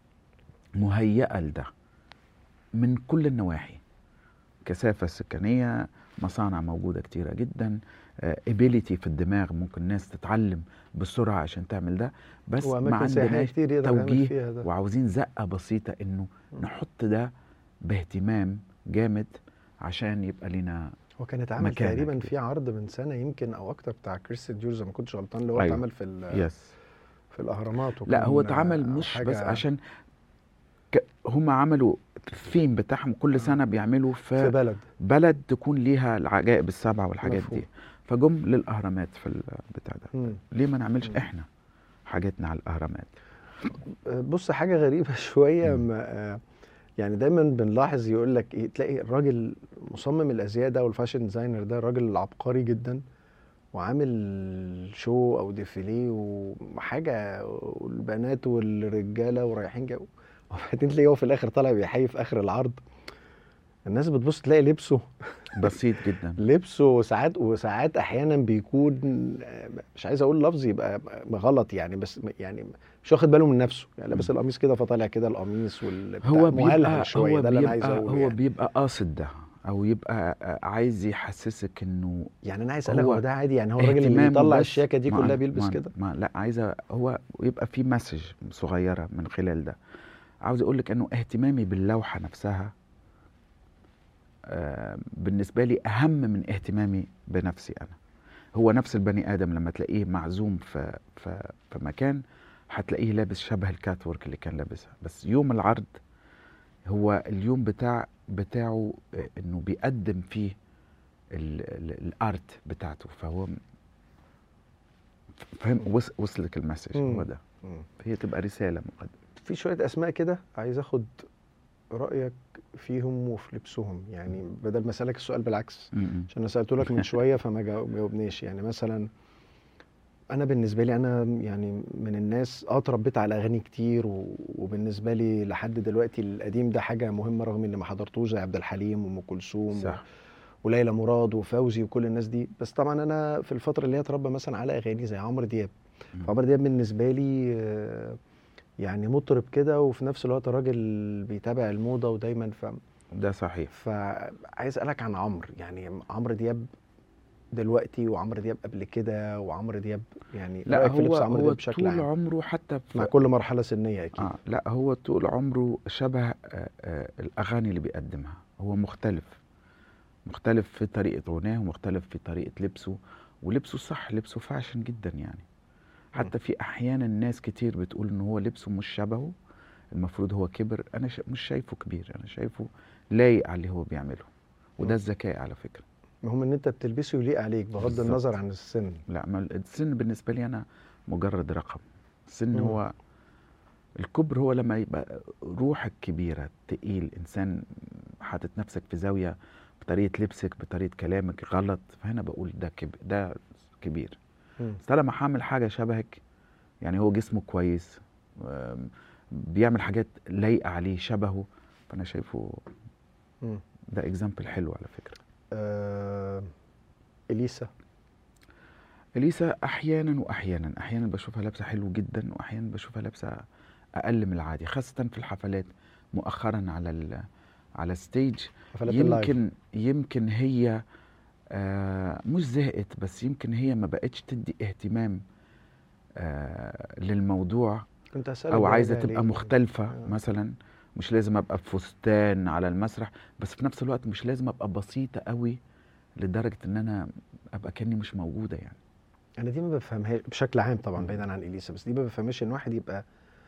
مهيئة لده من كل النواحي كثافة سكانية مصانع موجودة كتيرة جدا ابيليتي في الدماغ ممكن ناس تتعلم بسرعة عشان تعمل ده بس ما واماكن سياحيه عندناش كتير يقدر يعمل توجيه فيها ده وعاوزين زقة بسيطة انه مم. نحط ده باهتمام جامد عشان يبقى لنا هو كان اتعمل مكانك تقريبا كده. في عرض من سنه يمكن او اكتر بتاع كريستيان جورج ما كنتش غلطان اللي هو أيوة. اتعمل في ال- يس في الاهرامات لا هو وكان اتعمل آه، مش بس حاجة- عشان ك- هم عملوا الثيم بتاعهم كل سنه بيعملوا في في بلد بلد تكون ليها العجائب السبعه والحاجات مفهوم. دي فجم للاهرامات في البتاع ده مم. ليه ما نعملش مم. احنا حاجاتنا على الاهرامات بص حاجة غريبة شوية مم. ما آه، يعني دايما بنلاحظ يقول لك ايه تلاقي الراجل مصمم الازياء ده والفاشن ديزاينر ده راجل عبقري جدا وعامل شو او ديفيليه وحاجة والبنات والرجالة ورايحين جو وبعدين تلاقيه هو في الاخر طالع بيحيي في اخر العرض الناس بتبص تلاقي لبسه بسيط جدا لبسه ساعات وساعات احيانا بيكون آه، مش عايز اقول لفظ يبقى غلط يعني بس يعني مش واخد باله من نفسه يعني لابس مم. القميص كده فطالع كده القميص وال هو مهلهل بيبقى شويه هو ده اللي انا عايز بيبقى اقوله هو يعني. بيبقى قاصد ده او يبقى آه، عايز يحسسك انه يعني انا عايز اسالك هو هو ده عادي يعني هو الراجل اللي اهتمامه بيطلع بس الشياكه دي ما- كلها بيلبس ما- كده ما لا عايزه هو يبقى في مسج صغيره من خلال ده عاوز اقول لك انه اهتمامي باللوحه نفسها آه، بالنسبه لي اهم من اهتمامي بنفسي انا هو نفس البني ادم لما تلاقيه معزوم في في في مكان هتلاقيه لابس شبه الكات وورك اللي كان لابسها بس يوم العرض هو اليوم بتاع بتاعه آه، انه بيقدم فيه ال- ال- الارت بتاعته فهو فهم وص- وصلك المسج مم. هو ده مم. هي تبقى رساله مقدمه في شويه اسماء كده عايز اخد رايك فيهم وفي لبسهم يعني بدل ما اسالك السؤال بالعكس عشان انا سالته لك من شويه فما جاوب- جاوبنيش يعني مثلا انا بالنسبه لي انا يعني من الناس اه اتربيت على اغاني كتير و- وبالنسبه لي لحد دلوقتي القديم ده حاجه مهمه رغم اني ما حضرتوش زي عبد الحليم وام كلثوم و- صح وليلى مراد وفوزي وكل الناس دي بس طبعا انا في الفتره اللي هي اتربى مثلا على اغاني زي عمرو دياب مم. عمرو دياب بالنسبه لي آه، يعني مطرب كده وفي نفس الوقت راجل بيتابع الموضه ودايما ف ده صحيح فعايز اسالك عن عمرو يعني عمرو دياب دلوقتي وعمرو دياب قبل كده وعمرو دياب يعني لا رأيك في هو لبس عمرو هو دياب بشكل طول عام عمره حتى في مع كل مرحله سنيه اكيد آه لا هو طول عمره شبه آه آه الاغاني اللي بيقدمها هو مختلف مختلف في طريقه غناه ومختلف في طريقه لبسه ولبسه صح لبسه فاشن جدا يعني حتى في احيانا ناس كتير بتقول ان هو لبسه مش شبهه المفروض هو كبر انا ش... مش شايفه كبير انا شايفه لايق على اللي هو بيعمله مم. وده الذكاء على فكره المهم ان انت بتلبسه يليق عليك بغض بالظبط. النظر عن السن لا ما السن بالنسبه لي انا مجرد رقم السن مم. هو الكبر هو لما يبقى روحك كبيره تقيل انسان حاطط نفسك في زاويه بطريقه لبسك بطريقه كلامك غلط فهنا بقول ده كبير ده كبير مم. بس أنا لما هعمل حاجه شبهك يعني هو جسمه كويس آم، بيعمل حاجات لايقه عليه شبهه فانا شايفه مم. ده اكزامبل حلو على فكره آه... اليسا اليسا احيانا واحيانا احيانا بشوفها لابسه حلو جدا واحيانا بشوفها لابسه اقل من العادي خاصه في الحفلات مؤخرا على ال على الستيج حفلات اللايف يمكن يمكن هي آه مش زهقت بس يمكن هي ما بقتش تدي اهتمام آه للموضوع كنت هسألك او بقى عايزه ده تبقى ليه؟ مختلفه آه. مثلا مش لازم ابقى بفستان على المسرح بس في نفس الوقت مش لازم ابقى بسيطه قوي لدرجه ان انا ابقى كاني مش موجوده يعني انا دي ما بفهمهاش بشكل عام طبعا بعيدا عن اليسا بس دي ما بفهمش ان واحد يبقى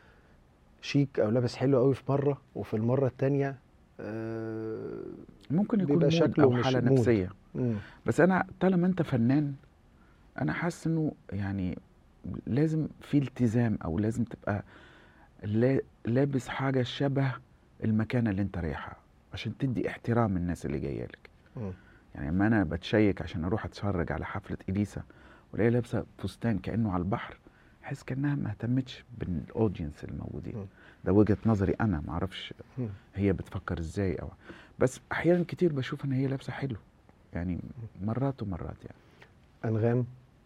شيك او لابس حلو قوي في مره وفي المره التانية آه... ممكن يكون بيبقى مود شكله او مش حاله مود. نفسيه مم. بس انا طالما انت فنان انا حاسس انه يعني لازم في التزام او لازم تبقى لا- لابس حاجه شبه المكان اللي انت رايحها عشان تدي احترام الناس اللي جايه لك مم. يعني لما انا بتشيك عشان اروح اتفرج على حفله اليسا والاقيها لابسه فستان كانه على البحر احس كانها ما اهتمتش بالاودينس الموجودين مم. ده وجهه نظري انا ما اعرفش مم. هي بتفكر ازاي او بس احيانا كتير بشوف ان هي لابسه حلو يعني مرات ومرات يعني انغام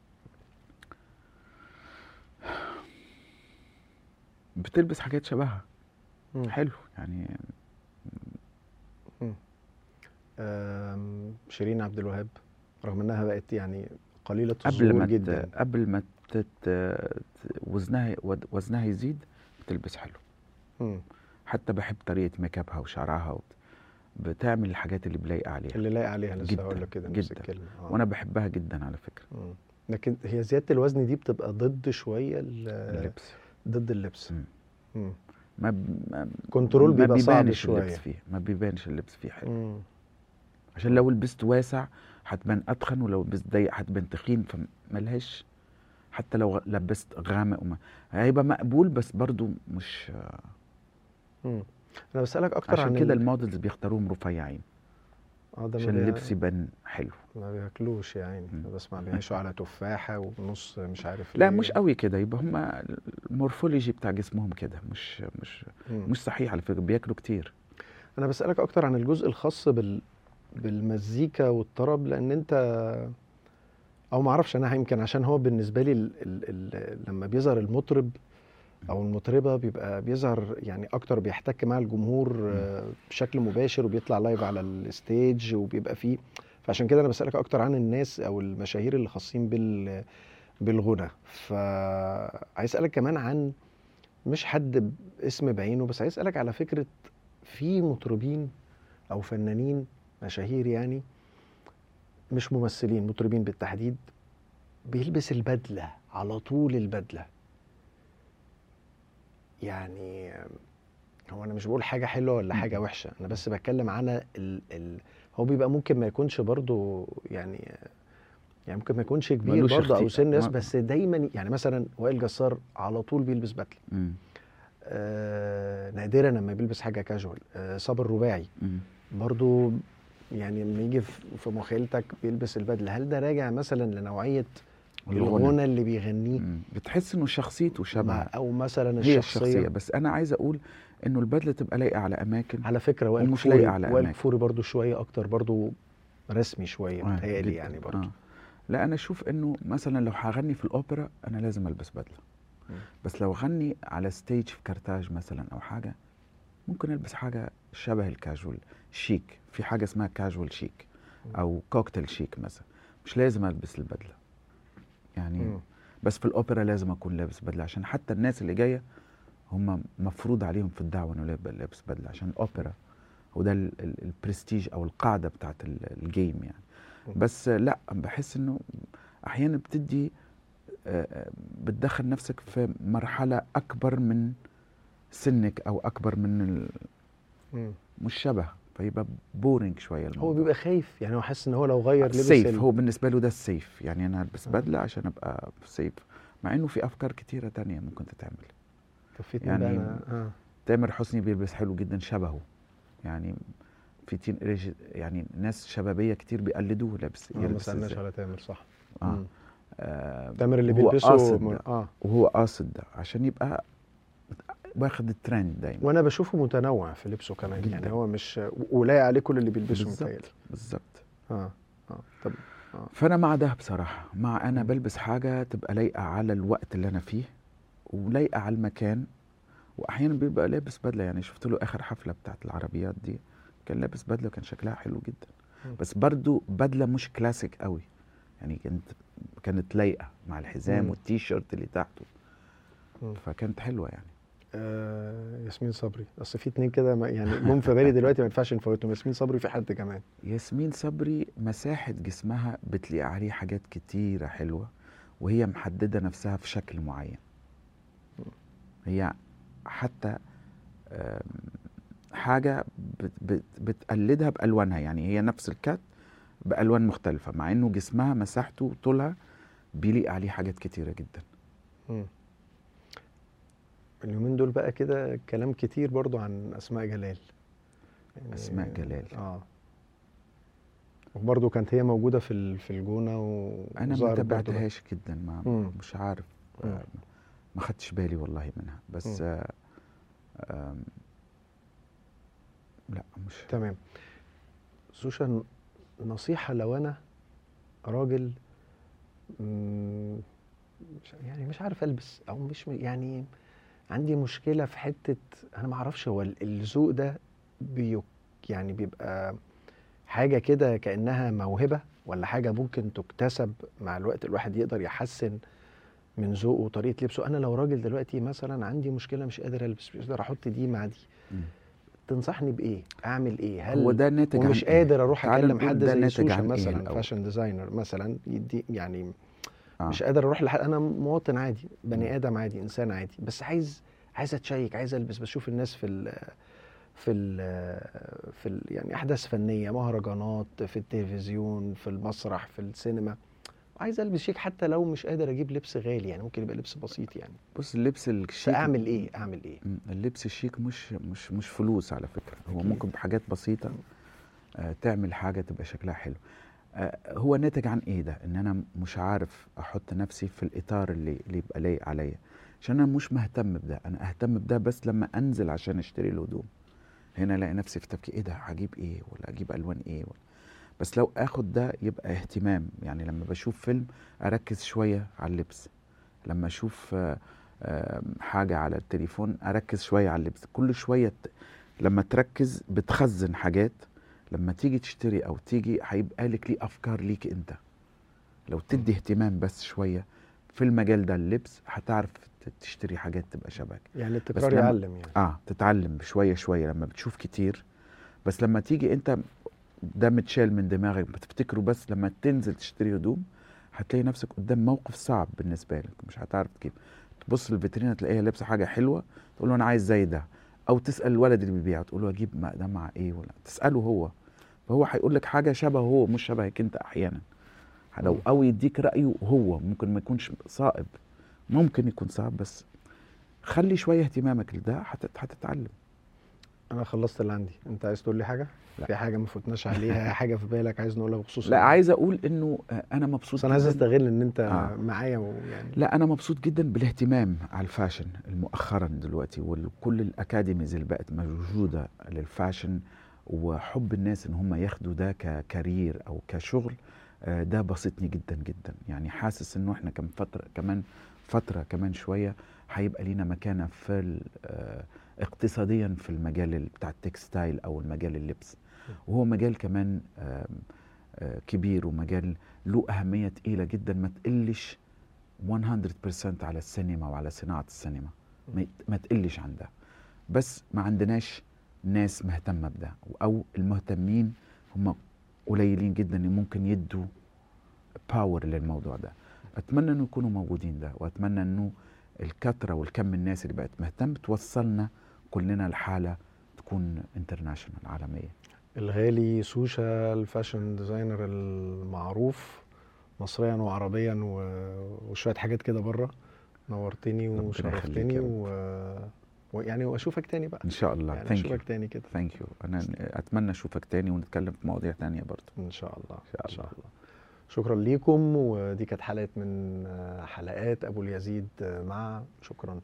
بتلبس حاجات شبهها مم. حلو يعني آم، شيرين عبد الوهاب رغم انها بقت يعني قليله قبل الظهور ما جدا ت... قبل ما تت... ت- وزنها ود- وزنها يزيد بتلبس حلو مم. حتى بحب طريقه ميك ابها وشعرها وت... بتعمل الحاجات اللي بلايقه عليها اللي لايق عليها لسه جداً، هقول لك كده نفس جداً. الكلمه آه. وانا بحبها جدا على فكره مم. لكن هي زياده الوزن دي بتبقى ضد شويه ال- اللبس ضد اللبس مم. مم. ما ب... ما كنترول ما بيبقى صعب بيبانش اللبس شويه فيه ما بيبانش اللبس فيه حلو مم. عشان لو لبست واسع هتبان اتخن ولو لبست ضيق هتبان تخين فملهاش حتى لو غ- لبست غامق وما هيبقى مقبول بس برضو مش مم. انا بسالك اكتر عشان عن كده ال- المودلز بيختاروهم رفيعين اه ده ما عشان بي- اللبس يبان حلو ما بياكلوش يا عيني مم. أنا بسمع بيعيشوا على تفاحه ونص مش عارف لا إيه. مش قوي كده يبقى هم المورفولوجي بتاع جسمهم كده مش مش مم. مش صحيح على فكره بياكلوا كتير انا بسالك اكتر عن الجزء الخاص بال بالمزيكا والطرب لان انت او ما اعرفش انا يمكن عشان هو بالنسبه لي ال... ال... ال... لما بيظهر المطرب او المطربه بيبقى بيظهر يعني اكتر بيحتك مع الجمهور آه، بشكل مباشر وبيطلع لايف على الستيج وبيبقى فيه فعشان كده انا بسالك اكتر عن الناس او المشاهير اللي خاصين بال بالغنى فعايز اسالك كمان عن مش حد باسم بعينه بس عايز اسالك على فكره في مطربين او فنانين مشاهير يعني مش ممثلين مطربين بالتحديد بيلبس البدله على طول البدله يعني هو انا مش بقول حاجه حلوه ولا حاجه وحشه انا بس بتكلم على ال ال هو بيبقى ممكن ما يكونش برضو يعني يعني ممكن ما يكونش كبير ملوش برضه او اختي- سن ناس ما- بس دايما يعني مثلا وائل جسار على طول بيلبس بدله مم. آه نادرا لما بيلبس حاجه كاجوال آه صابر رباعي مم. برضو يعني لما يجي في في مخيلتك بيلبس البدله هل ده راجع مثلا لنوعيه الغنى. الغنى اللي بيغنيه مم. بتحس انه شخصيته مع شبه او مثلا هي الشخصيه, الشخصيه بس انا عايز اقول انه البدله تبقى لايقه على اماكن على فكره وائل ومش كفوري لايقة على وائل أماكن. كفوري برضو شويه اكتر برضو رسمي شويه آه، متهيألي جداً. يعني برضو آه. لا انا اشوف انه مثلا لو هغني في الاوبرا انا لازم البس بدله مم. بس لو اغني على ستيج في كارتاج مثلا او حاجه ممكن البس حاجه شبه الكاجوال شيك في حاجه اسمها كاجوال شيك او كوكتيل شيك مثلا مش لازم البس البدله يعني مم. بس في الاوبرا لازم اكون لابس بدله عشان حتى الناس اللي جايه هم مفروض عليهم في الدعوه انه لاب- لابس بدله عشان الاوبرا وده ال- ال- البرستيج او القاعده بتاعت ال- الجيم يعني مم. بس لا بحس انه احيانا بتدي آه، آه، بتدخل نفسك في مرحله اكبر من سنك او اكبر من ال- مم. مش شبه فيبقى بورينج شويه الموضوع هو بيبقى خايف يعني هو حاسس ان هو لو غير لبس سيف ال- هو بالنسبه له ده السيف يعني انا البس آه. بدله عشان ابقى سيف مع انه في افكار كتيره تانية ممكن تتعمل طب في اتنين بقى يعني أنا- اه تامر حسني بيلبس حلو جدا شبهه يعني في تين إيج- يعني ناس شبابيه كتير بيقلدوه لابس آه، ما يلبس سالناش إزاي. على تامر صح آه. مم. آه تامر اللي وهو بيلبسه قاصد من- ده. اه وهو قاصد ده عشان يبقى واخد الترند دايما وانا بشوفه متنوع في لبسه كمان جداً. يعني هو مش ولايق عليه كل اللي بيلبسه بالظبط. متهيألي بالظبط اه اه طب فانا مع ده بصراحه مع انا مم. بلبس حاجه تبقى لايقه على الوقت اللي انا فيه ولايقه على المكان واحيانا بيبقى لابس بدله يعني شفت له اخر حفله بتاعت العربيات دي كان لابس بدله وكان شكلها حلو جدا مم. بس برضو بدله مش كلاسيك قوي يعني كانت كانت لايقه مع الحزام مم. والتي شيرت اللي تحته مم. فكانت حلوه يعني آه ياسمين صبري اصل في اتنين كده ما- يعني جم في بالي دلوقتي ما ينفعش نفوتهم ياسمين صبري في حد كمان ياسمين صبري مساحة جسمها بتليق عليه حاجات كتيرة حلوة وهي محددة نفسها في شكل معين هي حتى آم، حاجة بت بت بتقلدها بألوانها يعني هي نفس الكات بألوان مختلفة مع إنه جسمها مساحته وطولها بيليق عليه حاجات كتيرة جدا مم. اليومين دول بقى كده كلام كتير برضو عن اسماء جلال يعني أسماء جلال. اه وبرضه كانت هي موجوده في ال- في الجونه و أنا ما وظهرت برضه ده. تابعتهاش جدا ما مم. مش عارف مم. آه، ما خدتش بالي والله منها بس مم. آه، آم، لا مش تمام سوشا نصيحة لو أنا راجل مم، مش يعني مش عارف ألبس أو مش م- يعني عندي مشكلة في حتة أنا ما أعرفش هو ال- الذوق ده بيك يعني بيبقى حاجة كده كأنها موهبة ولا حاجة ممكن تكتسب مع الوقت الواحد يقدر يحسن من ذوقه وطريقة لبسه أنا لو راجل دلوقتي مثلا عندي مشكلة مش قادر ألبس مش قادر أحط دي مع دي مم. تنصحني بايه اعمل ايه هل هو ده ناتج عن ومش إيه؟ قادر اروح تعال اكلم نقول حد ده زي ناتج سوشا عن إيه مثلا الأول؟ فاشن ديزاينر مثلا يدي يعني آه. مش قادر اروح لحد انا مواطن عادي مم. بني ادم عادي انسان عادي بس عايز عايز اتشيك عايز البس بشوف الناس في ال في ال في ال يعني احداث فنيه مهرجانات في التلفزيون في المسرح في السينما عايز البس شيك حتى لو مش قادر اجيب لبس غالي يعني ممكن يبقى لبس بسيط يعني بص اللبس بس الشيك اعمل ايه اعمل ايه مم، اللبس الشيك مش مش مش فلوس على فكره هو أكيد. ممكن بحاجات بسيطه آه تعمل حاجه تبقى شكلها حلو آه هو ناتج عن ايه ده ان انا مش عارف احط نفسي في الاطار اللي اللي يبقى لايق عليا عشان انا مش مهتم بده انا اهتم بده بس لما انزل عشان اشتري الهدوم هنا الاقي نفسي في تفكير ايه ده هجيب ايه ولا اجيب الوان ايه ولا بس لو اخد ده يبقى اهتمام يعني لما بشوف فيلم اركز شويه على اللبس لما اشوف آه آه، حاجه على التليفون اركز شويه على اللبس كل شويه ت- لما تركز بتخزن حاجات لما تيجي تشتري او تيجي هيبقى لك ليه افكار ليك انت لو تدي اهتمام بس شويه في المجال ده اللبس هتعرف ت- تشتري حاجات تبقى شبهك يعني التكرار لما- يعلم يعني اه تتعلم بشويه شويه لما بتشوف كتير بس لما تيجي انت ده متشال من دماغك بتفتكره بس لما تنزل تشتري هدوم هتلاقي نفسك قدام موقف صعب بالنسبه لك مش هتعرف تجيب تبص للفيترينا تلاقيها لابسه حاجه حلوه تقول له انا عايز زي ده او تسال الولد اللي بيبيع تقول له اجيب مع- ده مع ايه ولا تساله هو فهو هيقول لك حاجه شبه هو مش شبهك انت احيانا لو مم. او يديك رايه هو ممكن ما يكونش صائب ممكن يكون صعب بس خلي شويه اهتمامك لده هتت- هتتعلم انا خلصت اللي عندي انت عايز تقول لي حاجه لا. في حاجه ما فوتناش عليها حاجه في بالك عايز نقولها بخصوص لا عايز اقول انه آه، انا مبسوط بس انا عايز جداً. استغل ان انت آه. معايا ويعني لا انا مبسوط جدا بالاهتمام على الفاشن مؤخرا دلوقتي وكل الاكاديميز اللي بقت موجوده للفاشن وحب الناس ان هم ياخدوا ده ككارير او كشغل آه، ده بسطني جدا جدا يعني حاسس انه احنا كم فتره كمان فتره كمان شويه هيبقى لينا مكانه في ال- آه، اقتصاديا في المجال ال- بتاع التكستايل او المجال اللبس وهو مجال كمان آم، آه، كبير ومجال له اهميه تقيله جدا ما تقلش 100% على السينما وعلى صناعه السينما ما يت- ما تقلش عن ده بس ما عندناش ناس مهتمه بده او المهتمين هم قليلين جدا اللي ممكن يدوا باور للموضوع ده اتمنى انه يكونوا موجودين ده واتمنى انه الكثره والكم الناس اللي بقت مهتم توصلنا كلنا لحاله تكون انترناشونال عالميه الغالي سوشا الفاشن ديزاينر المعروف مصريا وعربيا و- وشويه حاجات كده بره نورتني ربنا وشرفتني يخليك يا رب. و... ويعني واشوفك تاني بقى ان شاء الله يعني ثانك يو اشوفك تاني كده ثانك يو انا اتمنى اشوفك تاني ونتكلم في مواضيع تانية برضه ان شاء الله شاء ان شاء الله شكرا ليكم ودي كانت حلقه من حلقات ابو اليزيد مع شكرا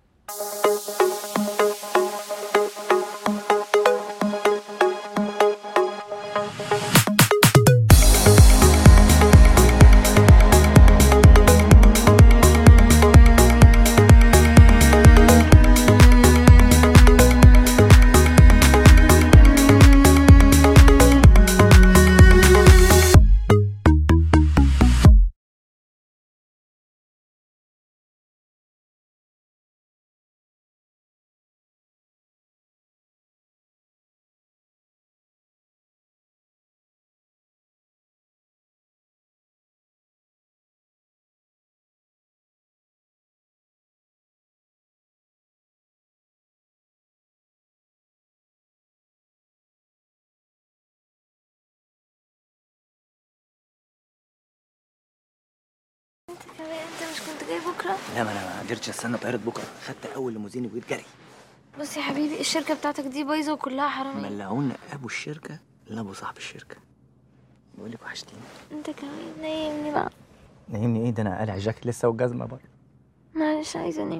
انت كمان انت مش كنت جاي بكره لا ما انا ما قدرتش استنى طياره بكره خدت اول ليموزين وجيت جري بص يا حبيبي الشركه بتاعتك دي بايظه وكلها حراميه ملعون ابو الشركه لابو صاحب الشركه بقول لك وحشتيني انت كمان نايمني بقى نايمني ايه ده انا قالع جاكيت لسه والجزمه بره معلش عايزه انام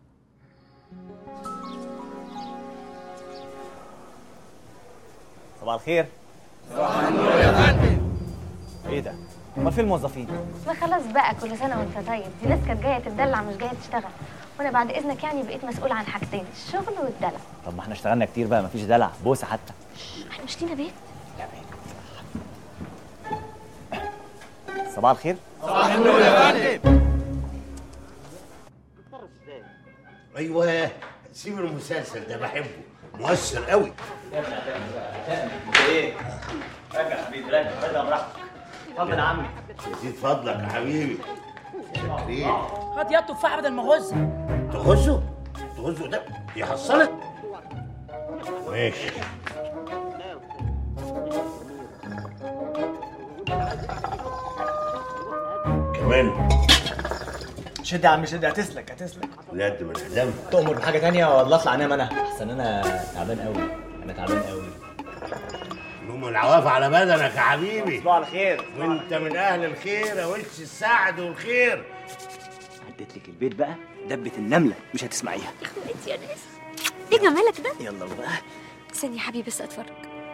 صباح الخير صباح النور يا فندم ايه ده امال فين الموظفين ما خلاص بقى كل سنه وانت طيب دي ناس كانت جايه تدلع مش جايه تشتغل وانا بعد اذنك يعني بقيت مسؤول عن حاجتين الشغل والدلع طب ما احنا اشتغلنا كتير بقى مفيش دلع بوسه حتى احنا مش لينا بيت لا بقى. صباح الخير ايوه سيب المسلسل ده بحبه مؤثر قوي ايه رجع حبيبي رجع رجع براحتك اتفضل يا عمي يزيد فضلك يا حبيبي شكرين هات يا التفاحه بدل ما غزها تخشه تغزه ده يحصلك ماشي كمان شد يا عم شد هتسلك هتسلك لا ده من الدم تؤمر بحاجه تانية ولا اطلع انام انا احسن انا تعبان قوي انا تعبان قوي نوم العواف على بدنك يا حبيبي تصبحوا على خير وانت من اهل الخير يا وش السعد والخير عديت لك البيت بقى دبة النملة مش هتسمعيها انت يا ناس ايه جمالك ده يلا بقى استني يا حبيبي بس اتفرج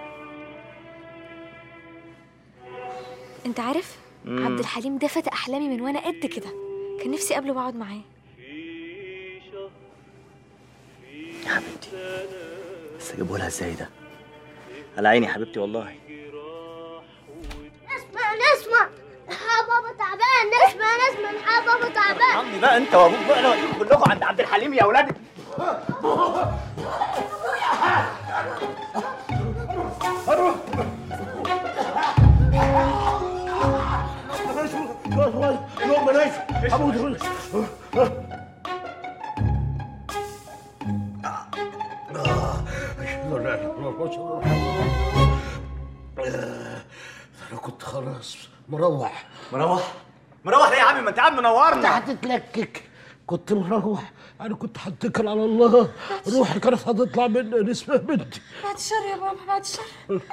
انت عارف عبد الحليم ده فتى احلامي من وانا قد كده كان نفسي اقابله واقعد معاه يا حبيبتي بس اجيبه لها ازاي ده على عيني يا حبيبتي والله نسمع نسمع ها بابا تعبان نسمع نسمع ها بابا تعبان عمي بقى انت وابوك بقى انا اوديكم كلكم عند عبد الحليم يا اولاد يوم بلاش هموت انا كنت خلاص مروح مروح مروح ليه يا عمي ما انت قاعد منورنا هتتلكك كنت مروح انا كنت هتكل على الله روحي كانت هتطلع من نسمه بنتي بعد الشر يا بابا بعد الشر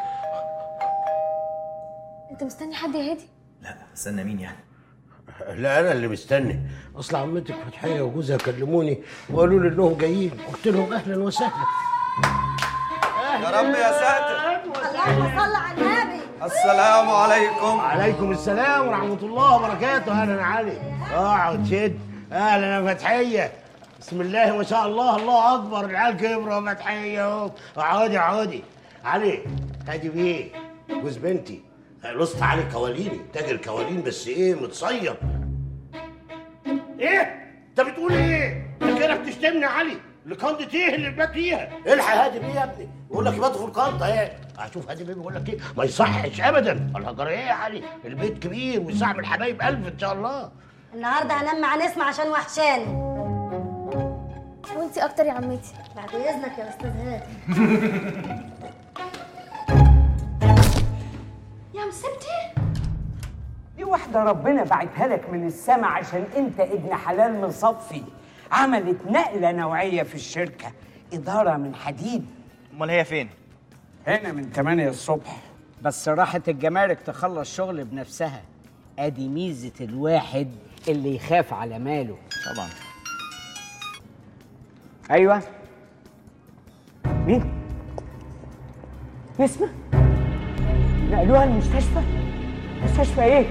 انت مستني حد يا هادي لا استنى مين يعني لا انا اللي مستني اصل عمتك فتحيه وجوزها كلموني وقالوا لي انهم جايين قلت لهم اهلا وسهلا يا رب يا ساتر اللهم صل على النبي السلام عليكم وعليكم السلام ورحمه الله وبركاته اهلا يا علي اقعد شد اهلا يا فتحيه بسم الله ما شاء الله الله اكبر العيال كبروا يا فتحيه اهو اقعدي اقعدي علي هادي بيه جوز بنتي لصت علي كواليني تاجر كوالين بس ايه متصيد ايه انت بتقول ايه انت كده بتشتمني يا علي الكنده ايه اللي بات فيها الحق هادي بيه يا ابني بقول لك يبات في الكنده ايه هشوف هادي بيه بيقول لك ايه ما يصحش ابدا الهجر ايه يا علي البيت كبير ويسعى الحبايب الف ان شاء الله النهارده هنام مع نسمع عشان وحشاني وانتي اكتر يا عمتي بعد اذنك يا استاذ هادي يا مسبتي دي واحدة ربنا بعتها لك من السما عشان انت ابن حلال مصفي عملت نقلة نوعية في الشركة إدارة من حديد امال هي فين هنا من 8 الصبح بس راحت الجمارك تخلص شغل بنفسها ادي ميزة الواحد اللي يخاف على ماله طبعا ايوه مين؟ نسمة؟ نقلوها المستشفى؟ مستشفى ايه؟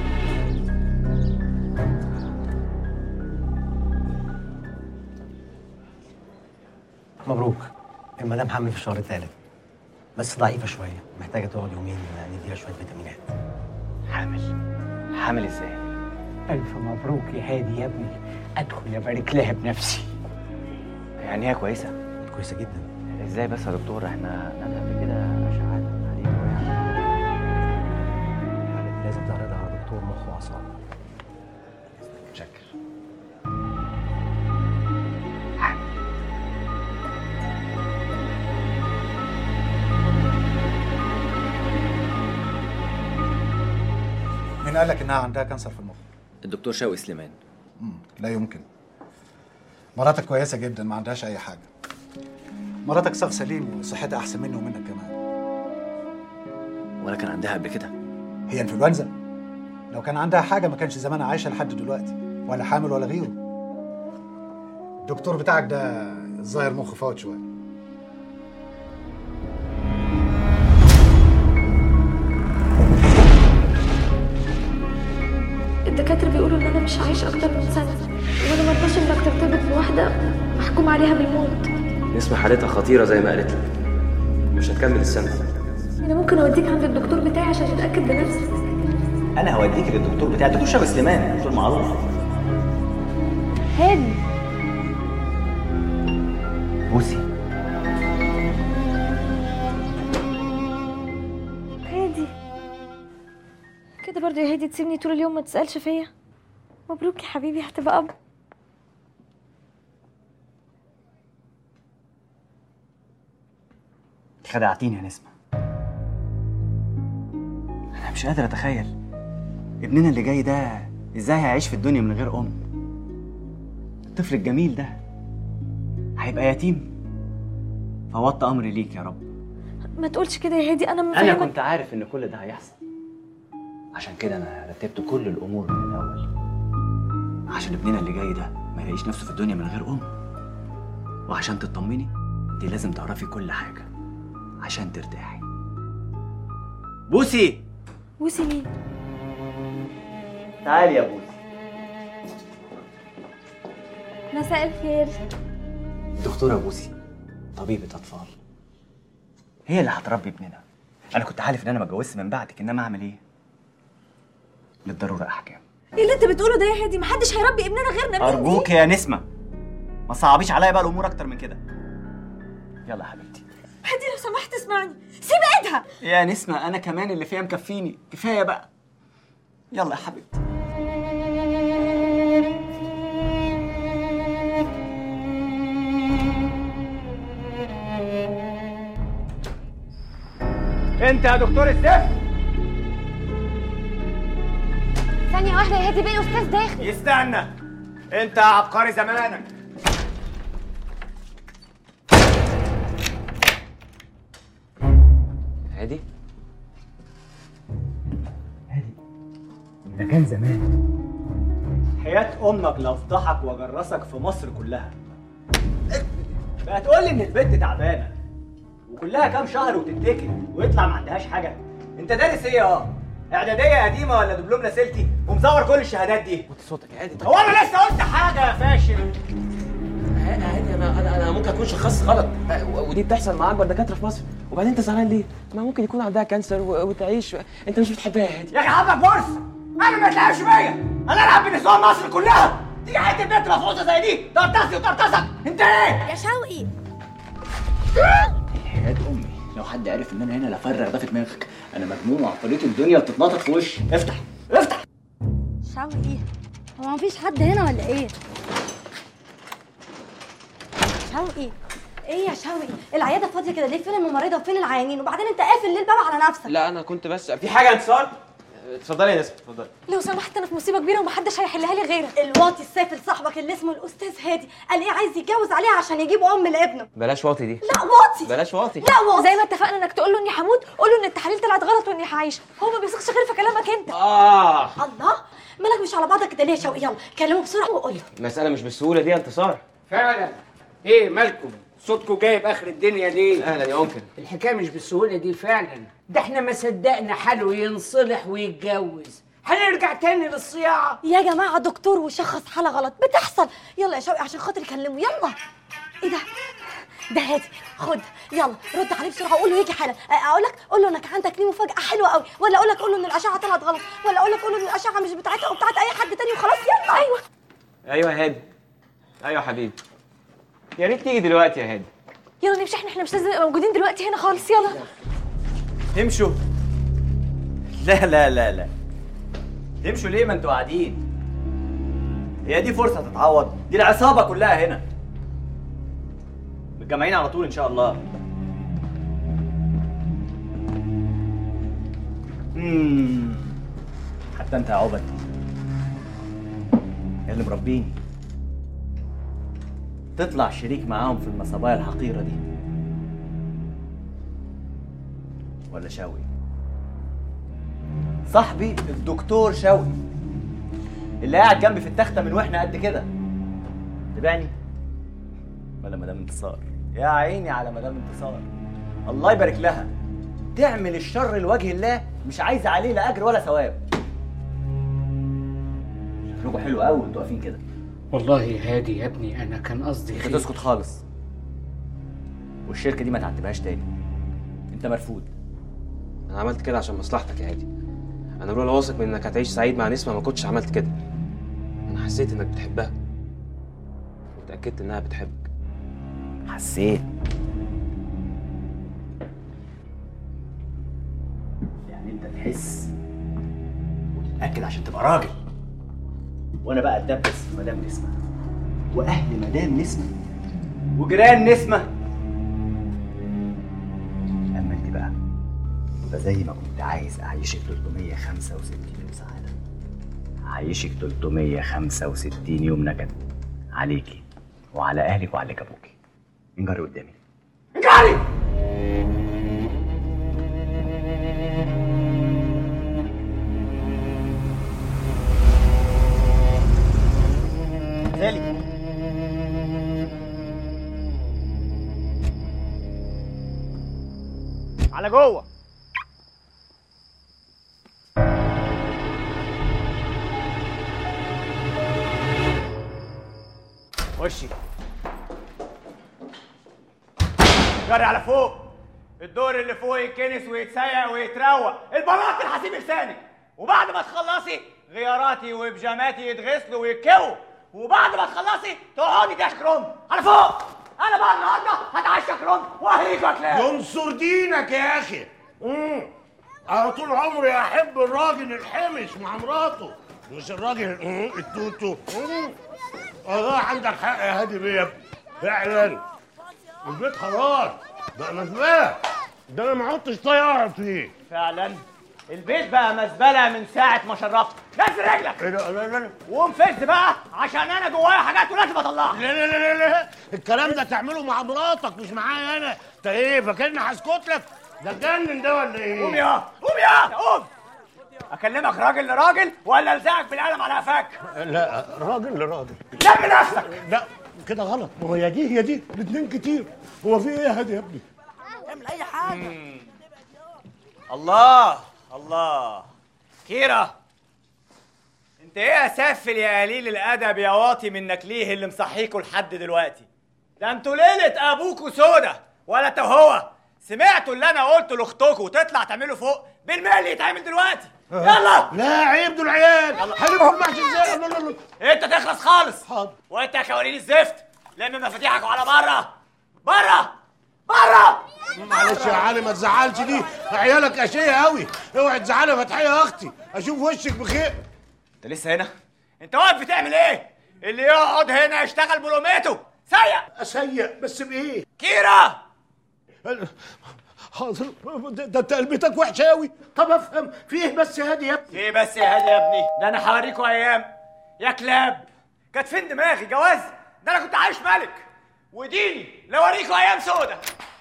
مبروك المدام حامل في الشهر الثالث بس ضعيفة شوية محتاجة تقعد يومين نديها شوية فيتامينات حامل حامل ازاي ألف مبروك يا هادي يا ابني أدخل أبارك لها بنفسي يعني هي كويسه كويسة جدا ازاي بس يا دكتور احنا نعمل قبل كده اشعاعات عليها ويعني الحالة دي لازم تعرضها على دكتور مخ وأعصاب شكر مين قال لك انها عندها كانسر في المخ؟ الدكتور شوقي سليمان مم. لا يمكن مراتك كويسه جدا ما عندهاش اي حاجه مراتك صاغ سليم وصحتها احسن مني ومنك كمان ولا كان عندها قبل كده هي انفلونزا لو كان عندها حاجه ما كانش زمانها عايشه لحد دلوقتي ولا حامل ولا غيره الدكتور بتاعك ده الظاهر مخه فوت شويه الدكاترة بيقولوا ان انا مش هعيش اكتر من سنة وانا مرضاش انك ترتبط بواحدة محكوم عليها بالموت نسمة حالتها خطيرة زي ما قالت لك مش هتكمل السنة انا ممكن اوديك عند الدكتور بتاعي عشان تتأكد بنفسك انا هوديك للدكتور بتاع الدكتور شوقي سليمان دكتور معروف هادي بوسي هادي كده برضه يا هادي تسيبني طول اليوم ما تسألش فيا مبروك يا حبيبي هتبقى اب خدعتيني يا نسمة أنا مش قادر أتخيل ابننا اللي جاي ده إزاي هيعيش في الدنيا من غير أم الطفل الجميل ده هيبقى يتيم فوضت أمري ليك يا رب ما تقولش كده يا هادي انا أنا مفهمك كنت عارف إن كل ده هيحصل عشان كده أنا رتبت كل الأمور من الأول عشان ابننا اللي جاي ده ما يلاقيش نفسه في الدنيا من غير أم وعشان تطمني دي لازم تعرفي كل حاجة عشان ترتاحي بوسي بوسي مين تعالي يا بوسي مساء الخير دكتورة بوسي طبيبة أطفال هي اللي هتربي ابننا أنا كنت عارف إن أنا ما اتجوزت من بعدك إنما أعمل إيه؟ للضرورة أحكام ايه اللي انت بتقوله ده يا هادي محدش هيربي ابننا غيرنا مين دي؟ أرجوك يا نسمة ما تصعبيش عليا بقى الأمور أكتر من كده يلا يا حبيبتي هادي لو سمحت اسمعني سيب ايدها يا نسمة أنا كمان اللي فيها مكفيني كفاية بقى يلا يا حبيبتي انت يا دكتور الزفت ثانية واحدة يا هادي بيه استاذ داخل يستنى انت يا عبقري زمانك هادي ده كان زمان حياة أمك لأفضحك وأجرسك في مصر كلها بقى تقول لي إن البنت تعبانة وكلها كام شهر وتتكل ويطلع ما عندهاش حاجة أنت دارس إيه اه؟ إعدادية قديمة ولا دبلوم لاسلكي ومزور كل الشهادات دي وطي صوتك يا هادي هو أنا لسه قلت حاجة يا فاشل هادي انا انا انا ممكن اكون شخصت غلط أه، و- ودي بتحصل مع اكبر دكاتره في مصر وبعدين انت زعلان ليه؟ ما ممكن يكون عندها كانسر و- وتعيش انت مش بتحبها يا هادي يا اخي حضرتك فرصة انا ما تلعبش بيا انا العب بنسوان مصر كلها تيجي حته بنت مفروضه زي دي ترتصي وترتصك انت ايه؟ يا شوقي حياة أمي لو حد عرف إن أنا هنا لفرغ ده في دماغك أنا مجنون وعفريت الدنيا وتتنطط في وشي افتح افتح شوقي هو مفيش حد هنا ولا ايه؟ شوقي ايه يا شوقي العياده فاضيه كده ليه فين الممرضه وفين العيانين وبعدين انت قافل ليه الباب على نفسك لا انا كنت بس في حاجه يا انتصار اتفضلي يا نسمه اتفضلي لو سمحت انا في مصيبة كبيرة ومحدش هيحلها لي غيرك الواطي السافل صاحبك اللي اسمه الاستاذ هادي قال ايه عايز يتجوز عليها عشان يجيب ام لابنه بلاش واطي دي لا واطي بلاش واطي لا واطي زي ما اتفقنا انك تقول له اني هموت قول له ان التحاليل طلعت غلط واني هعيش هو ما بيثقش غير في كلامك انت اه الله مالك مش على بعضك كده ليه يا شوقي يلا كلمه بسرعه وقول له المساله مش بالسهوله دي يا انتصار فعلا ايه مالكم صوتكم جايب اخر الدنيا ليه اهلا يا انكل الحكايه مش بالسهوله دي فعلا ده احنا ما صدقنا حاله ينصلح ويتجوز هنرجع تاني للصياعه يا جماعه دكتور وشخص حاله غلط بتحصل يلا يا شوقي عشان خاطر كلمه يلا ايه ده ده هادي خد يلا رد عليه بسرعه وقول له يجي حالا اقول لك قول له انك عندك ليه مفاجاه حلوه قوي ولا اقول لك قول له ان الاشعه طلعت غلط ولا اقول لك قول له ان الاشعه مش بتاعتها وبتاعت اي حد تاني وخلاص يلا ايوه ايوه يا هادي ايوه يا حبيبي يا ريت تيجي دلوقتي يا هادي يلا نمشي احنا احنا مش لازم نبقى موجودين دلوقتي هنا خالص يلا تمشوا لا لا لا لا تمشوا ليه ما انتوا قاعدين هي دي فرصة تتعوض دي العصابة كلها هنا متجمعين على طول ان شاء الله مم. حتى انت يا عبد يا اللي مربيني تطلع شريك معاهم في المصابية الحقيرة دي ولا شوقي صاحبي الدكتور شوقي اللي قاعد جنبي في التخته من واحنا قد كده تبعني ولا مدام انتصار يا عيني على مدام انتصار الله يبارك لها تعمل الشر لوجه الله مش عايزه عليه لا اجر ولا ثواب شكلكم حلو قوي وانتوا واقفين كده والله يا هادي يا ابني انا كان قصدي انت خير. تسكت خالص والشركه دي ما تعتبهاش تاني انت مرفوض انا عملت كده عشان مصلحتك يا هادي انا لولا واثق من انك هتعيش سعيد مع نسمه ما كنتش عملت كده انا حسيت انك بتحبها وتاكدت انها بتحبك حسيت يعني انت تحس وتتاكد عشان تبقى راجل وانا بقى اتدبس في مدام نسمه واهل مدام نسمه وجيران نسمه فزي ما كنت عايز اعيشك 365 يوم سعاده هعيشك 365 يوم نكد عليكي وعلى اهلك وعليك ابوكي انجري قدامي انجري ذلك على جوه وشي جري على فوق الدور اللي فوق يتكنس ويتسيق ويتروق البلاط الحسيب لسانك وبعد ما تخلصي غياراتي وبيجاماتي يتغسلوا ويتكووا وبعد ما تخلصي تقعدي تشكرهم على فوق انا بقى النهارده هتعشى كرم وهيك اكلام ينصر دينك يا اخي امم انا طول عمري احب الراجل الحمش مع مراته مش الراجل مم، التوتو مم. والله عندك حق يا هادي بيه فعلا البيت خلاص بقى مزبله ده انا ما عدتش طايق اقعد فيه فعلا البيت بقى مزبله من ساعه ما شرفت نزل رجلك ايه ده لا لا لا وقوم فز بقى عشان انا جوايا حاجات ولازم اطلعها لا لا لا لا لا الكلام ده تعمله مع مراتك مش معايا انا انت ايه فاكرني هسكت لك ده اتجنن ده ولا ايه قوم يا قوم يا قوم اكلمك راجل لراجل ولا الزقك بالقلم على قفاك لا راجل لراجل لم نفسك لا كده غلط ما هو يا دي هي دي الاثنين كتير هو في ايه يا هادي يا ابني اعمل اي حاجه الله الله كيرة انت ايه يا سافل يا قليل الادب يا واطي منك ليه اللي مصحيكوا لحد دلوقتي ده انتوا ليله ابوكوا سودا ولا انت هو سمعتوا اللي انا قلته لاختكوا وتطلع تعملوا فوق بالمال يتعمل دلوقتي يلا لا عيب دول عيال هنبقى المحشي ازاي لا لا لا انت تخلص خالص حاضر وانت يا كوالين الزفت لم مفاتيحك على بره بره بره معلش يا علي ما تزعلش دي عيالك اشيه قوي اوعي تزعلي يا فتحيه يا اختي اشوف وشك بخير انت لسه هنا انت واقف بتعمل ايه اللي يقعد هنا يشتغل بلومته سيء سيء بس بايه كيرة حاضر ده ده انت قلبتك وحشه قوي طب افهم في ايه بس يا هادي يا ابني ايه بس يا هادي يا ابني ده انا هوريكوا ايام يا كلاب كانت فين دماغي جواز ده انا كنت عايش ملك وديني لو اوريكوا ايام سودة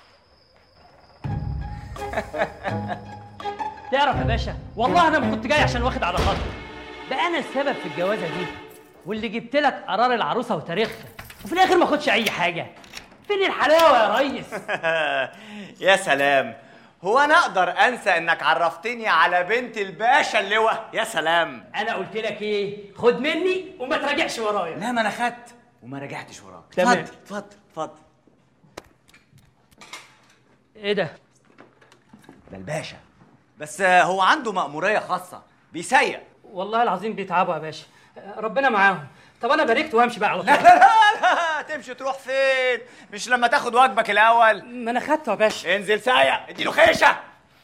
تعرف يا باشا والله انا ما كنت جاي عشان واخد على خاطري ده انا السبب في الجوازه دي واللي جبت لك قرار العروسه وتاريخها وفي الاخر ما اخدش اي حاجه فين الحلاوه يا ريس يا سلام هو انا اقدر انسى انك عرفتني على بنت الباشا اللواء يا سلام انا قلت لك ايه خد مني وما تراجعش ورايا لا ما انا خدت وما رجعتش وراك تمام. اتفضل اتفضل اتفضل ايه ده ده الباشا بس هو عنده مأمورية خاصة بيسيق والله العظيم بيتعبوا يا باشا ربنا معاهم طب انا باركت وامشي بقى على طول لا لا لا تمشي تروح فين مش لما تاخد واجبك الاول ما انا خدته يا باشا انزل سايق اديله خيشه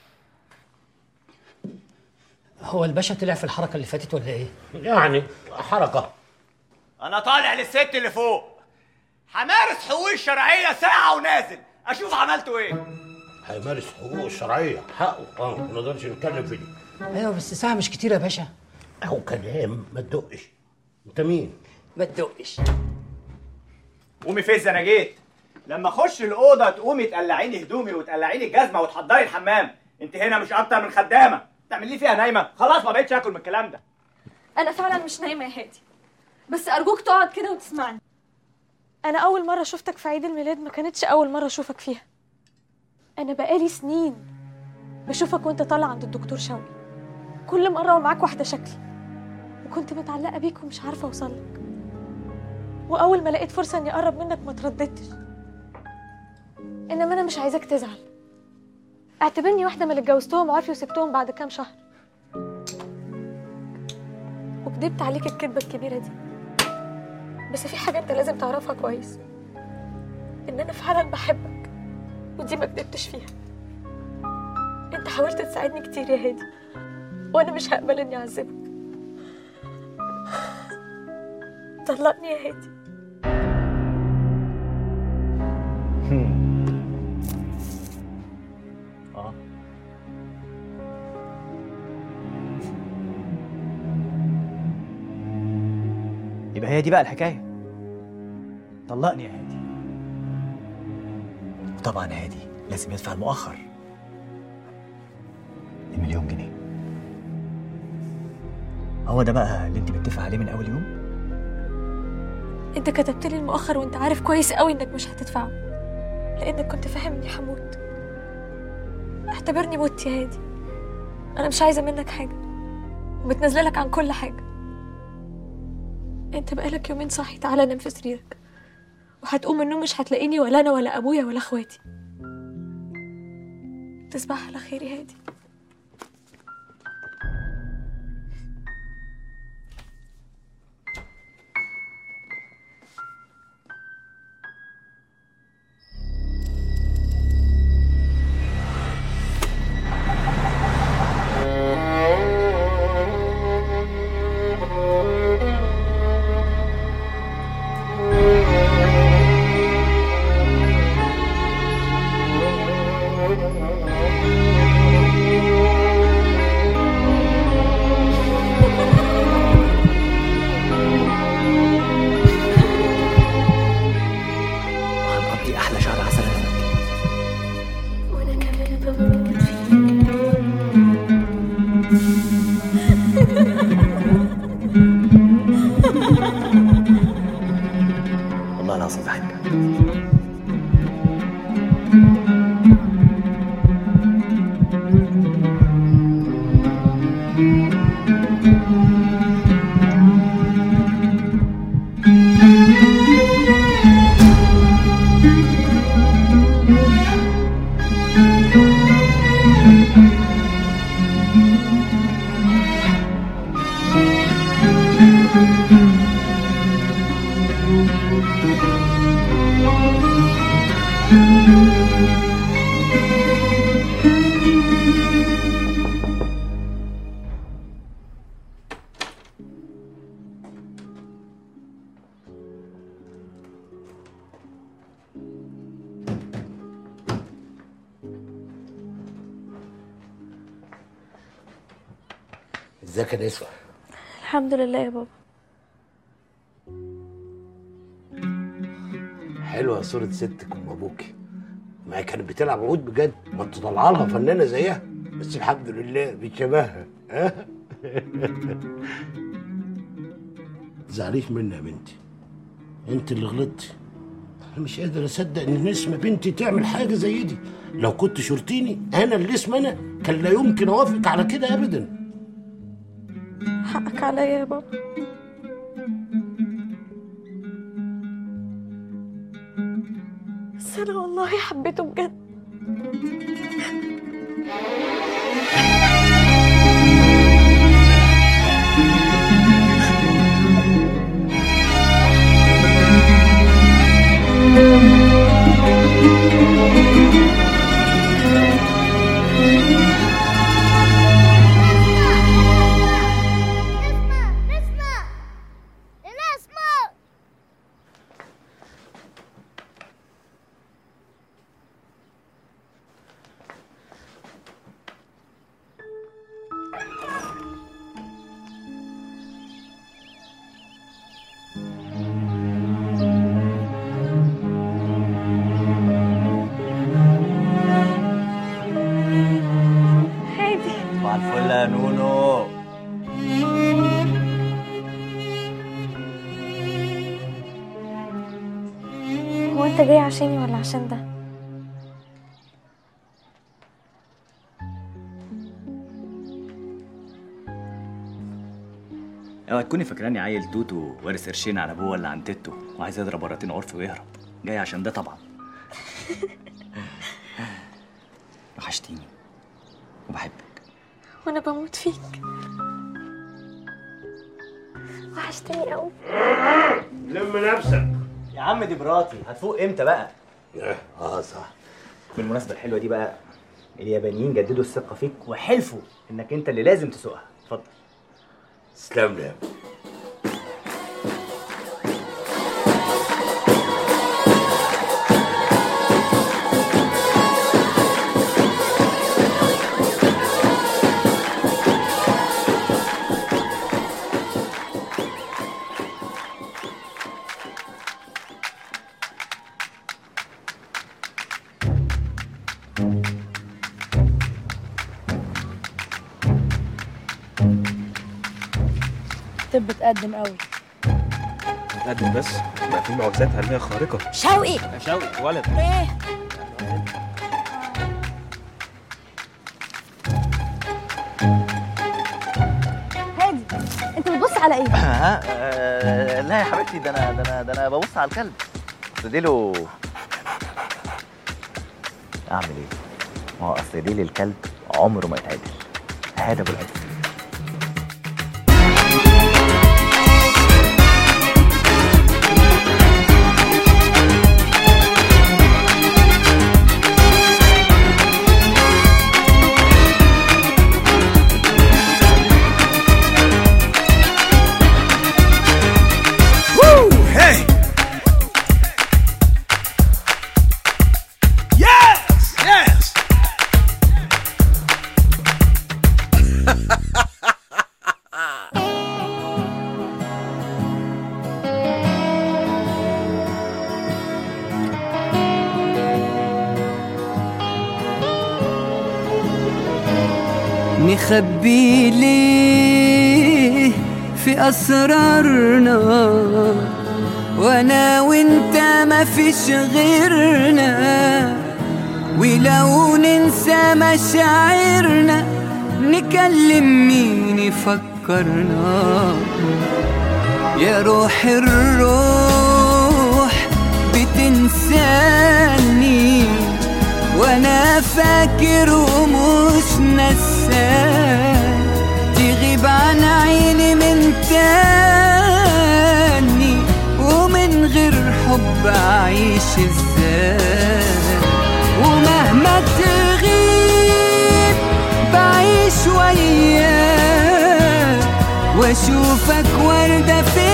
هو الباشا طلع في الحركه اللي فاتت ولا ايه يعني حركه انا طالع للست اللي فوق همارس حقوقي الشرعيه ساعه ونازل اشوف عملتوا ايه هيمارس حقوقه الشرعيه حقه اه ما نقدرش نتكلم في دي ايوه بس ساعه مش كتير يا باشا اهو كلام ما تدقش انت مين ما تدقش قومي فز انا جيت لما اخش الاوضه تقومي تقلعيني هدومي وتقلعيني الجزمه وتحضري الحمام انت هنا مش اكتر من خدامه تعمل لي فيها نايمه خلاص ما بقتش اكل من الكلام ده انا فعلا مش نايمه يا هادي بس ارجوك تقعد كده وتسمعني انا اول مره شفتك في عيد الميلاد ما كانتش اول مره اشوفك فيها انا بقالي سنين بشوفك وانت طالع عند الدكتور شوقي كل مره ومعاك واحده شكلي وكنت متعلقه بيك ومش عارفه اوصلك واول ما لقيت فرصه اني اقرب منك ما ترددتش انما انا مش عايزاك تزعل اعتبرني واحده من اللي اتجوزتهم وعارفي وسبتهم بعد كام شهر وكدبت عليك الكدبه الكبيره دي بس في حاجه انت لازم تعرفها كويس ان انا فعلا بحبك ودي ما كدبتش فيها انت حاولت تساعدني كتير يا هادي وانا مش هقبل اني اعذبك طلقني يا هادي اه هي دي بقى الحكايه طلقني يا هادي وطبعا هادي لازم يدفع المؤخر المليون جنيه هو ده بقى اللي انت متفق عليه من اول يوم انت كتبت لي المؤخر وانت عارف كويس قوي انك مش هتدفعه لانك كنت فاهم اني هموت اعتبرني مت يا هادي انا مش عايزه منك حاجه ومتنازله لك عن كل حاجه انت بقالك يومين صاحي تعالى نام في سريرك وهتقوم من النوم مش هتلاقيني ولا انا ولا ابويا ولا اخواتي تصبح على خير يا هادي وهنقضي احلى شهر عسل انا وانت وانا كمان بموت والله العظيم بحبك ازيك يا نسوة الحمد لله يا بابا حلوه صوره ستك ام ابوكي ما هي كانت بتلعب عود بجد ما انت طالعه لها فنانه زيها بس الحمد لله بتشبهها ها تزعليش مني يا بنتي انت اللي غلطتي انا مش قادر اصدق ان نسمه بنتي تعمل حاجه زي دي لو كنت شرطيني انا اللي اسم انا كان لا يمكن اوافق على كده ابدا حقك عليا يا بابا بس انا والله حبيته بجد هادي صباح الفل يا نونو هو انت جاي عشاني ولا عشان ده اوعى تكوني فاكراني عيل توتو وارث قرشين على ابوه ولا عن تيتو وعايز يضرب مرتين عرف ويهرب جاي عشان ده طبعا وحشتيني وبحبك وانا بموت فيك وحشتني قوي لم نفسك يا عم دي مراتي هتفوق امتى بقى اه صح بالمناسبه الحلوه دي بقى اليابانيين جددوا الثقه فيك وحلفوا انك انت اللي لازم تسوقها اتفضل تسلم لي يا ابني. الطب اتقدم قوي نتقدم بس بقى في معجزات علميه خارقه شوقي يا شوقي ولد ايه هادي انت بتبص على ايه ها آه، لا يا حبيبتي ده انا ده انا ده انا ببص على الكلب اصل ديله اعمل ايه؟ ما هو اصل ديل الكلب عمره ما يتعدل هذا ابو الالف Woo! Hey! Yes! Yes! نخبي ليه في أسرارنا وأنا وأنت ما فيش غيرنا ولو ننسى مشاعرنا نكلم مين يفكرنا يا روح الروح بتنساني وانا فاكر ومش نسان تغيب عن عيني من تاني ومن غير حب اعيش ازاي ومهما تغيب بعيش وياك واشوفك وردة في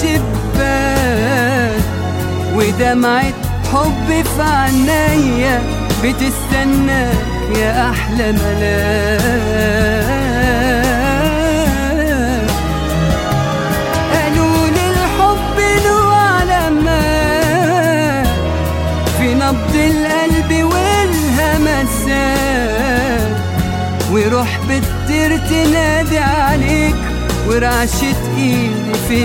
الشباك ودمعة حب في عينيا بتستناك يا احلى ملاك قالوا لي الحب له علامات في نبض القلب والهمسات وروح بتطير تنادي عليك ورعشة ايدي في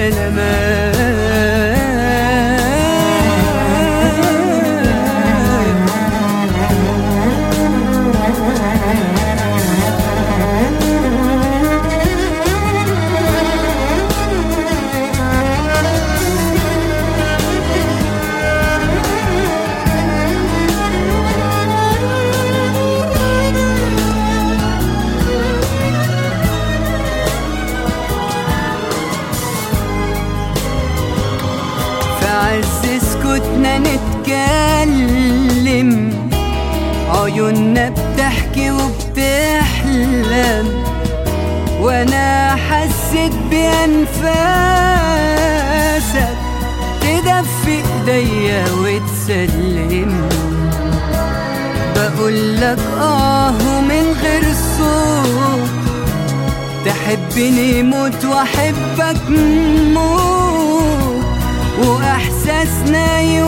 السلامات في عز سكوتنا نتكلم عيوننا بتحكي وبتحلم وانا حسيت بانفاسك تدفي ايديا وتسلم بقول لك اه من غير صوت تحبني موت واحبك موت واحساسنا